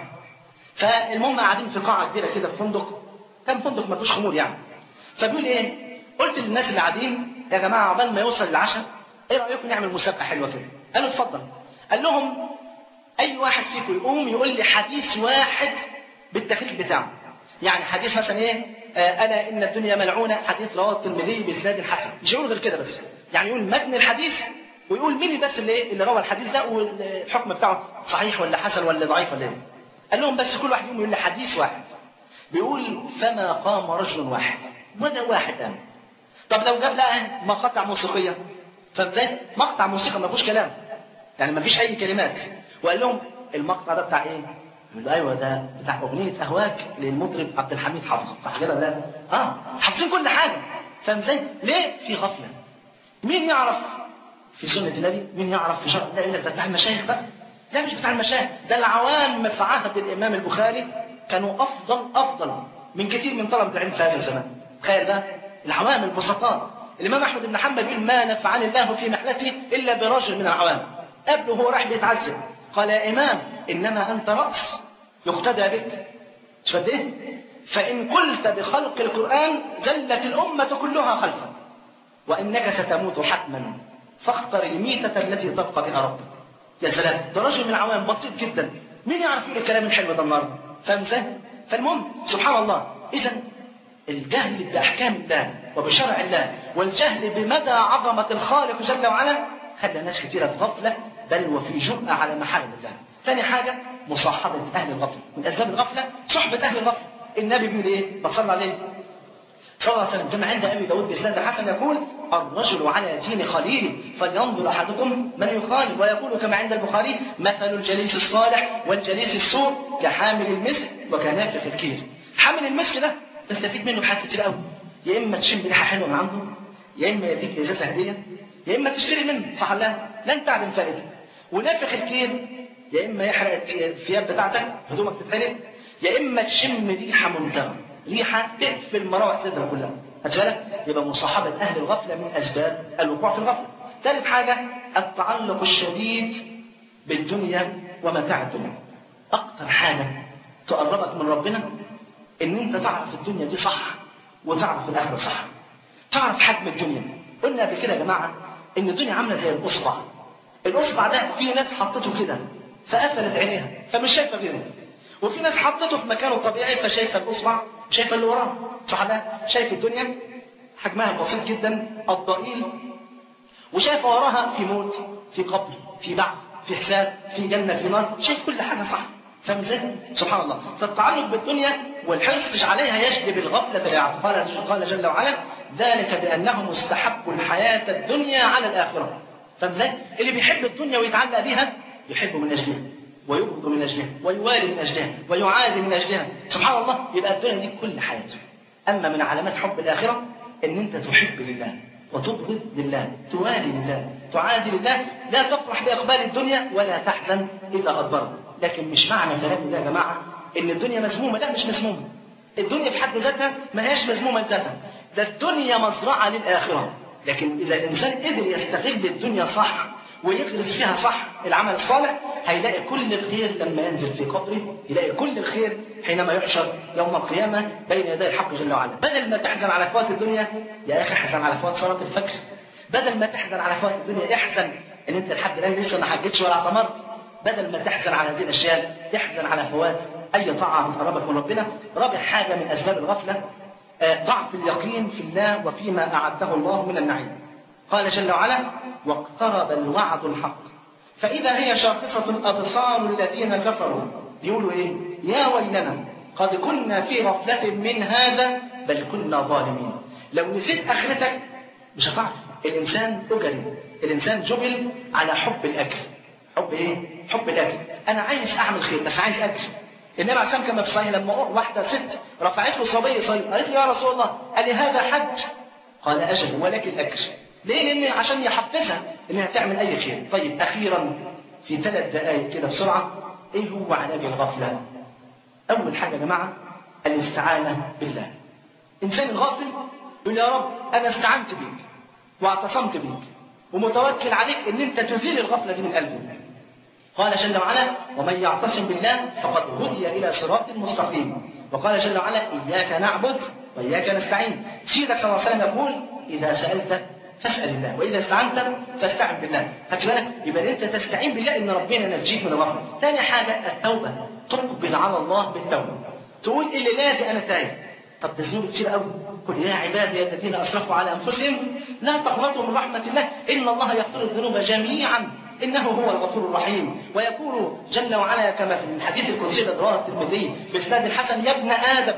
فالمهم قاعدين في قاعة كبيرة كده في فندق كان فندق ما فيهوش خمور يعني فبيقول إيه قلت للناس اللي قاعدين يا جماعة عقبال ما يوصل العشاء إيه رأيكم نعمل مسابقة حلوة كده قالوا اتفضل قال لهم أي واحد فيكم يقوم يقول لي حديث واحد بالتخريج بتاعه يعني حديث مثلا إيه آه ألا إن الدنيا ملعونة حديث رواه الترمذي بإسناد حسن مش يقول غير كده بس يعني يقول متن الحديث ويقول مين بس اللي اللي روى الحديث ده والحكم بتاعه صحيح ولا حسن ولا ضعيف ولا ايه قال لهم بس كل واحد يقوم يقول لي حديث واحد بيقول فما قام رجل واحد ولا واحد قام طب لو جاب لقى مقاطع موسيقيه فاهم ازاي؟ مقطع موسيقى ما فيهوش كلام يعني ما فيش اي كلمات وقال لهم المقطع ده بتاع ايه؟ يقول ايوه ده بتاع اغنيه اهواك للمطرب عبد الحميد حافظ صح كده ولا اه حافظين كل حاجه فاهم ازاي؟ ليه؟ في غفله مين يعرف في سنة النبي مين يعرف في شرع لا يقول لك ده بتاع المشايخ بقى لا مش بتاع المشايخ ده العوام في عهد الإمام البخاري كانوا أفضل أفضل من كثير من طلبة العلم في هذا الزمان تخيل بقى العوام البسطاء الإمام أحمد بن حنبل بيقول ما نفعني الله في محلتي إلا برجل من العوام قبله هو راح بيتعذب قال يا إمام إنما أنت رأس يقتدى بك مش ايه فإن قلت بخلق القرآن زلت الأمة كلها خلفك وإنك ستموت حتما فاختر الميتة التي تبقى بها ربك يا سلام ده رجل من العوام بسيط جدا مين يعرف يقول الكلام الحلو ده النهارده فاهم ازاي فالمهم سبحان الله اذا الجهل باحكام الله وبشرع الله والجهل بمدى عظمه الخالق جل وعلا خلى ناس كثيره في غفله بل وفي جرأة على محارم الله ثاني حاجه مصاحبه اهل الغفله من اسباب الغفله صحبه اهل الغفله النبي بيقول ايه فصلى عليه صلى الله عليه وسلم كما عند ابي داود باسناد حسن يقول الرجل على دين خليله فلينظر احدكم من يخالف ويقول كما عند البخاري مثل الجليس الصالح والجليس السوء كحامل المسك وكنافخ الكير حامل المسك ده تستفيد منه حاجات كتير قوي يا اما تشم ريحه حلوه من عنده يا اما يديك ازازه هديه يا اما تشتري منه صح ولا لا لن تعلم فائده ونافخ الكير يا اما يحرق الثياب بتاعتك هدومك تتحرق يا اما تشم ريحه منتهى ريحه تقفل مراوح صدرك كلها بالك يبقى مصاحبه اهل الغفله من اسباب الوقوع في الغفله ثالث حاجه التعلق الشديد بالدنيا ومتاع الدنيا اكتر حاجه تقربك من ربنا ان انت تعرف الدنيا دي صح وتعرف الاخره صح تعرف حجم الدنيا قلنا قبل كده يا جماعه ان الدنيا عامله زي الاصبع الاصبع ده في ناس حطته كده فقفلت عينيها فمش شايفه غيره وفي ناس حطته في مكانه الطبيعي فشايفه الاصبع شايفه اللي وراه صح لا شايف الدنيا حجمها بسيط جدا الضئيل وشايفه وراها في موت في قبر في بعث في حساب في جنه في نار شايف كل حاجه صح فاهم ازاي؟ سبحان الله فالتعلق بالدنيا والحرص عليها يجلب الغفله للعبد قال قال جل وعلا ذلك بانهم استحبوا الحياه الدنيا على الاخره فاهم ازاي؟ اللي بيحب الدنيا ويتعلق بيها يحب من اجلها ويبغض من اجلها ويوالي من اجلها ويعادي من اجلها سبحان الله يبقى الدنيا دي كل حياته اما من علامات حب الاخره ان انت تحب لله وتبغض لله توالي لله تعادي لله لا تفرح باقبال الدنيا ولا تحزن اذا ادبرت لكن مش معنى كلام ده يا جماعه ان الدنيا مسمومه لا مش مسمومه الدنيا في حد ذاتها ما هياش مذمومه لذاتها ده الدنيا مزرعه للاخره لكن اذا الانسان قدر يستغل الدنيا صح ويغرس فيها صح العمل الصالح هيلاقي كل الخير لما ينزل في قبره يلاقي كل الخير حينما يحشر يوم القيامة بين يدي الحق جل وعلا بدل ما تحزن على فوات الدنيا يا أخي احزن على فوات صلاة الفجر بدل ما تحزن على فوات الدنيا احزن ان انت لحد الان لسه ما حجتش ولا اعتمرت بدل ما تحزن على هذه الاشياء تحزن على فوات اي طاعه بتقربك من ربنا رابع حاجه من اسباب الغفله آه، ضعف اليقين في الله وفيما اعده الله من النعيم قال جل وعلا واقترب الوعد الحق فاذا هي شاخصه ابصار الذين كفروا يقولوا ايه يا ويلنا قد كنا في غفله من هذا بل كنا ظالمين لو نسيت اخرتك مش هتعرف الانسان اجري الانسان جبل على حب الاكل حب ايه حب الاكل انا عايز اعمل خير بس عايز اكل النبي عليه الصلاه كما في صحيح لما واحده ست رفعت له صبي صغير قالت له يا رسول الله قال لي هذا حج قال اجل ولكن الاكل ليه لان عشان يحفزها انها تعمل اي خير طيب اخيرا في ثلاث دقائق كده بسرعه ايه هو علاج الغفله اول حاجه يا جماعه الاستعانه بالله انسان الغافل يقول يا رب انا استعنت بيك واعتصمت بيك ومتوكل عليك ان انت تزيل الغفله دي من قلبي قال جل وعلا ومن يعتصم بالله فقد هدي الى صراط مستقيم وقال جل وعلا اياك نعبد واياك نستعين سيدك صلى الله عليه وسلم يقول اذا سالت فاسال الله واذا استعنت فاستعن بالله خدت بالك يبقى انت تستعين بالله ان ربنا ينجيك من الغفله ثاني حاجه التوبه تقبل على الله بالتوبه تقول اللي لازم انا تايب طب ده ذنوب كتير قوي قل يا عبادي الذين اسرفوا على انفسهم لا تقنطوا من رحمه الله ان الله يغفر الذنوب جميعا انه هو الغفور الرحيم ويقول جل وعلا كما في الحديث القدسي الذي رواه الترمذي باسناد الحسن يا ابن ادم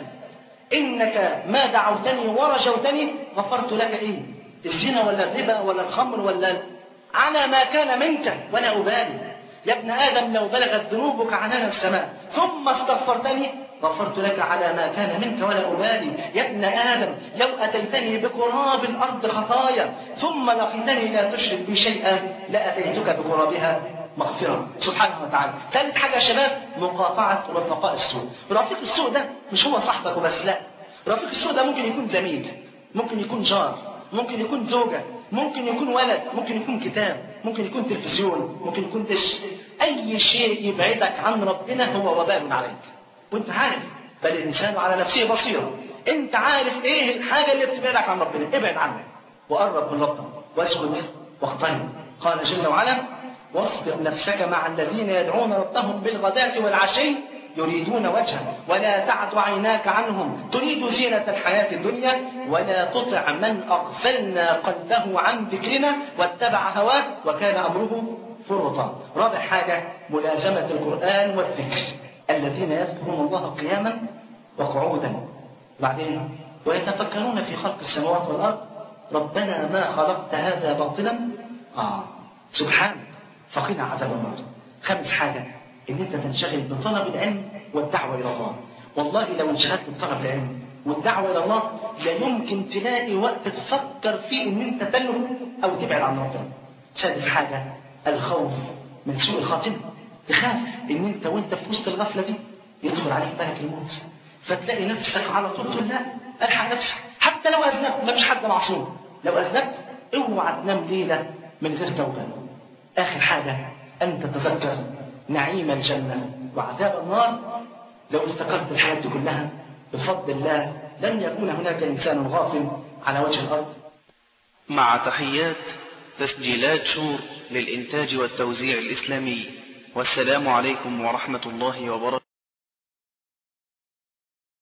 انك ما دعوتني ورجوتني غفرت لك ايه الزنا ولا الربا ولا الخمر ولا على ما كان منك ولا ابالي يا ابن ادم لو بلغت ذنوبك عنان السماء ثم استغفرتني غفرت لك على ما كان منك ولا أبالي يا ابن آدم لو أتيتني بقراب الأرض خطايا ثم لقيتني لا تشرك بي شيئا لأتيتك بقرابها مغفرة سبحانه وتعالى ثالث حاجة يا شباب مقاطعة رفقاء السوء رفيق السوء ده مش هو صاحبك وبس لا رفيق السوء ده ممكن يكون زميل ممكن يكون جار ممكن يكون زوجة ممكن يكون ولد ممكن يكون كتاب ممكن يكون تلفزيون ممكن يكون دش أي شيء يبعدك عن ربنا هو وبال عليك وانت عارف بل الانسان على نفسه بصيره انت عارف ايه الحاجه اللي بتبعدك عن ربنا ابعد عنها وقرب من ربنا واسكت واقترب قال جل وعلا واصبر نفسك مع الذين يدعون ربهم بالغداة والعشي يريدون وجهه ولا تعد عيناك عنهم تريد زينة الحياة الدنيا ولا تطع من أغفلنا قلبه عن ذكرنا واتبع هواه وكان أمره فرطا رابع حاجة ملازمة القرآن والذكر الذين يذكرون الله قياما وقعودا بعدين ويتفكرون في خلق السماوات والارض ربنا ما خلقت هذا باطلا اه سبحانك فقنا عذاب النار خامس حاجه ان انت تنشغل بطلب العلم والدعوه الى الله والله لو انشغلت بطلب العلم والدعوه الى الله لا يمكن تلاقي وقت تفكر فيه ان انت تلو او تبعد عن ربنا سادس حاجه الخوف من سوء الخاتمه تخاف ان انت وانت في وسط الغفله دي يدخل عليك ملك الموت فتلاقي نفسك على طول تقول لا الحق نفسك حتى لو اذنبت ما فيش حد معصوم لو اذنبت اوعى تنام ليله من غير توبه اخر حاجه ان تتذكر نعيم الجنه وعذاب النار لو افتكرت الحياه دي كلها بفضل الله لن يكون هناك انسان غافل على وجه الارض مع تحيات تسجيلات شور للإنتاج والتوزيع الإسلامي والسلام عليكم ورحمة الله وبركاته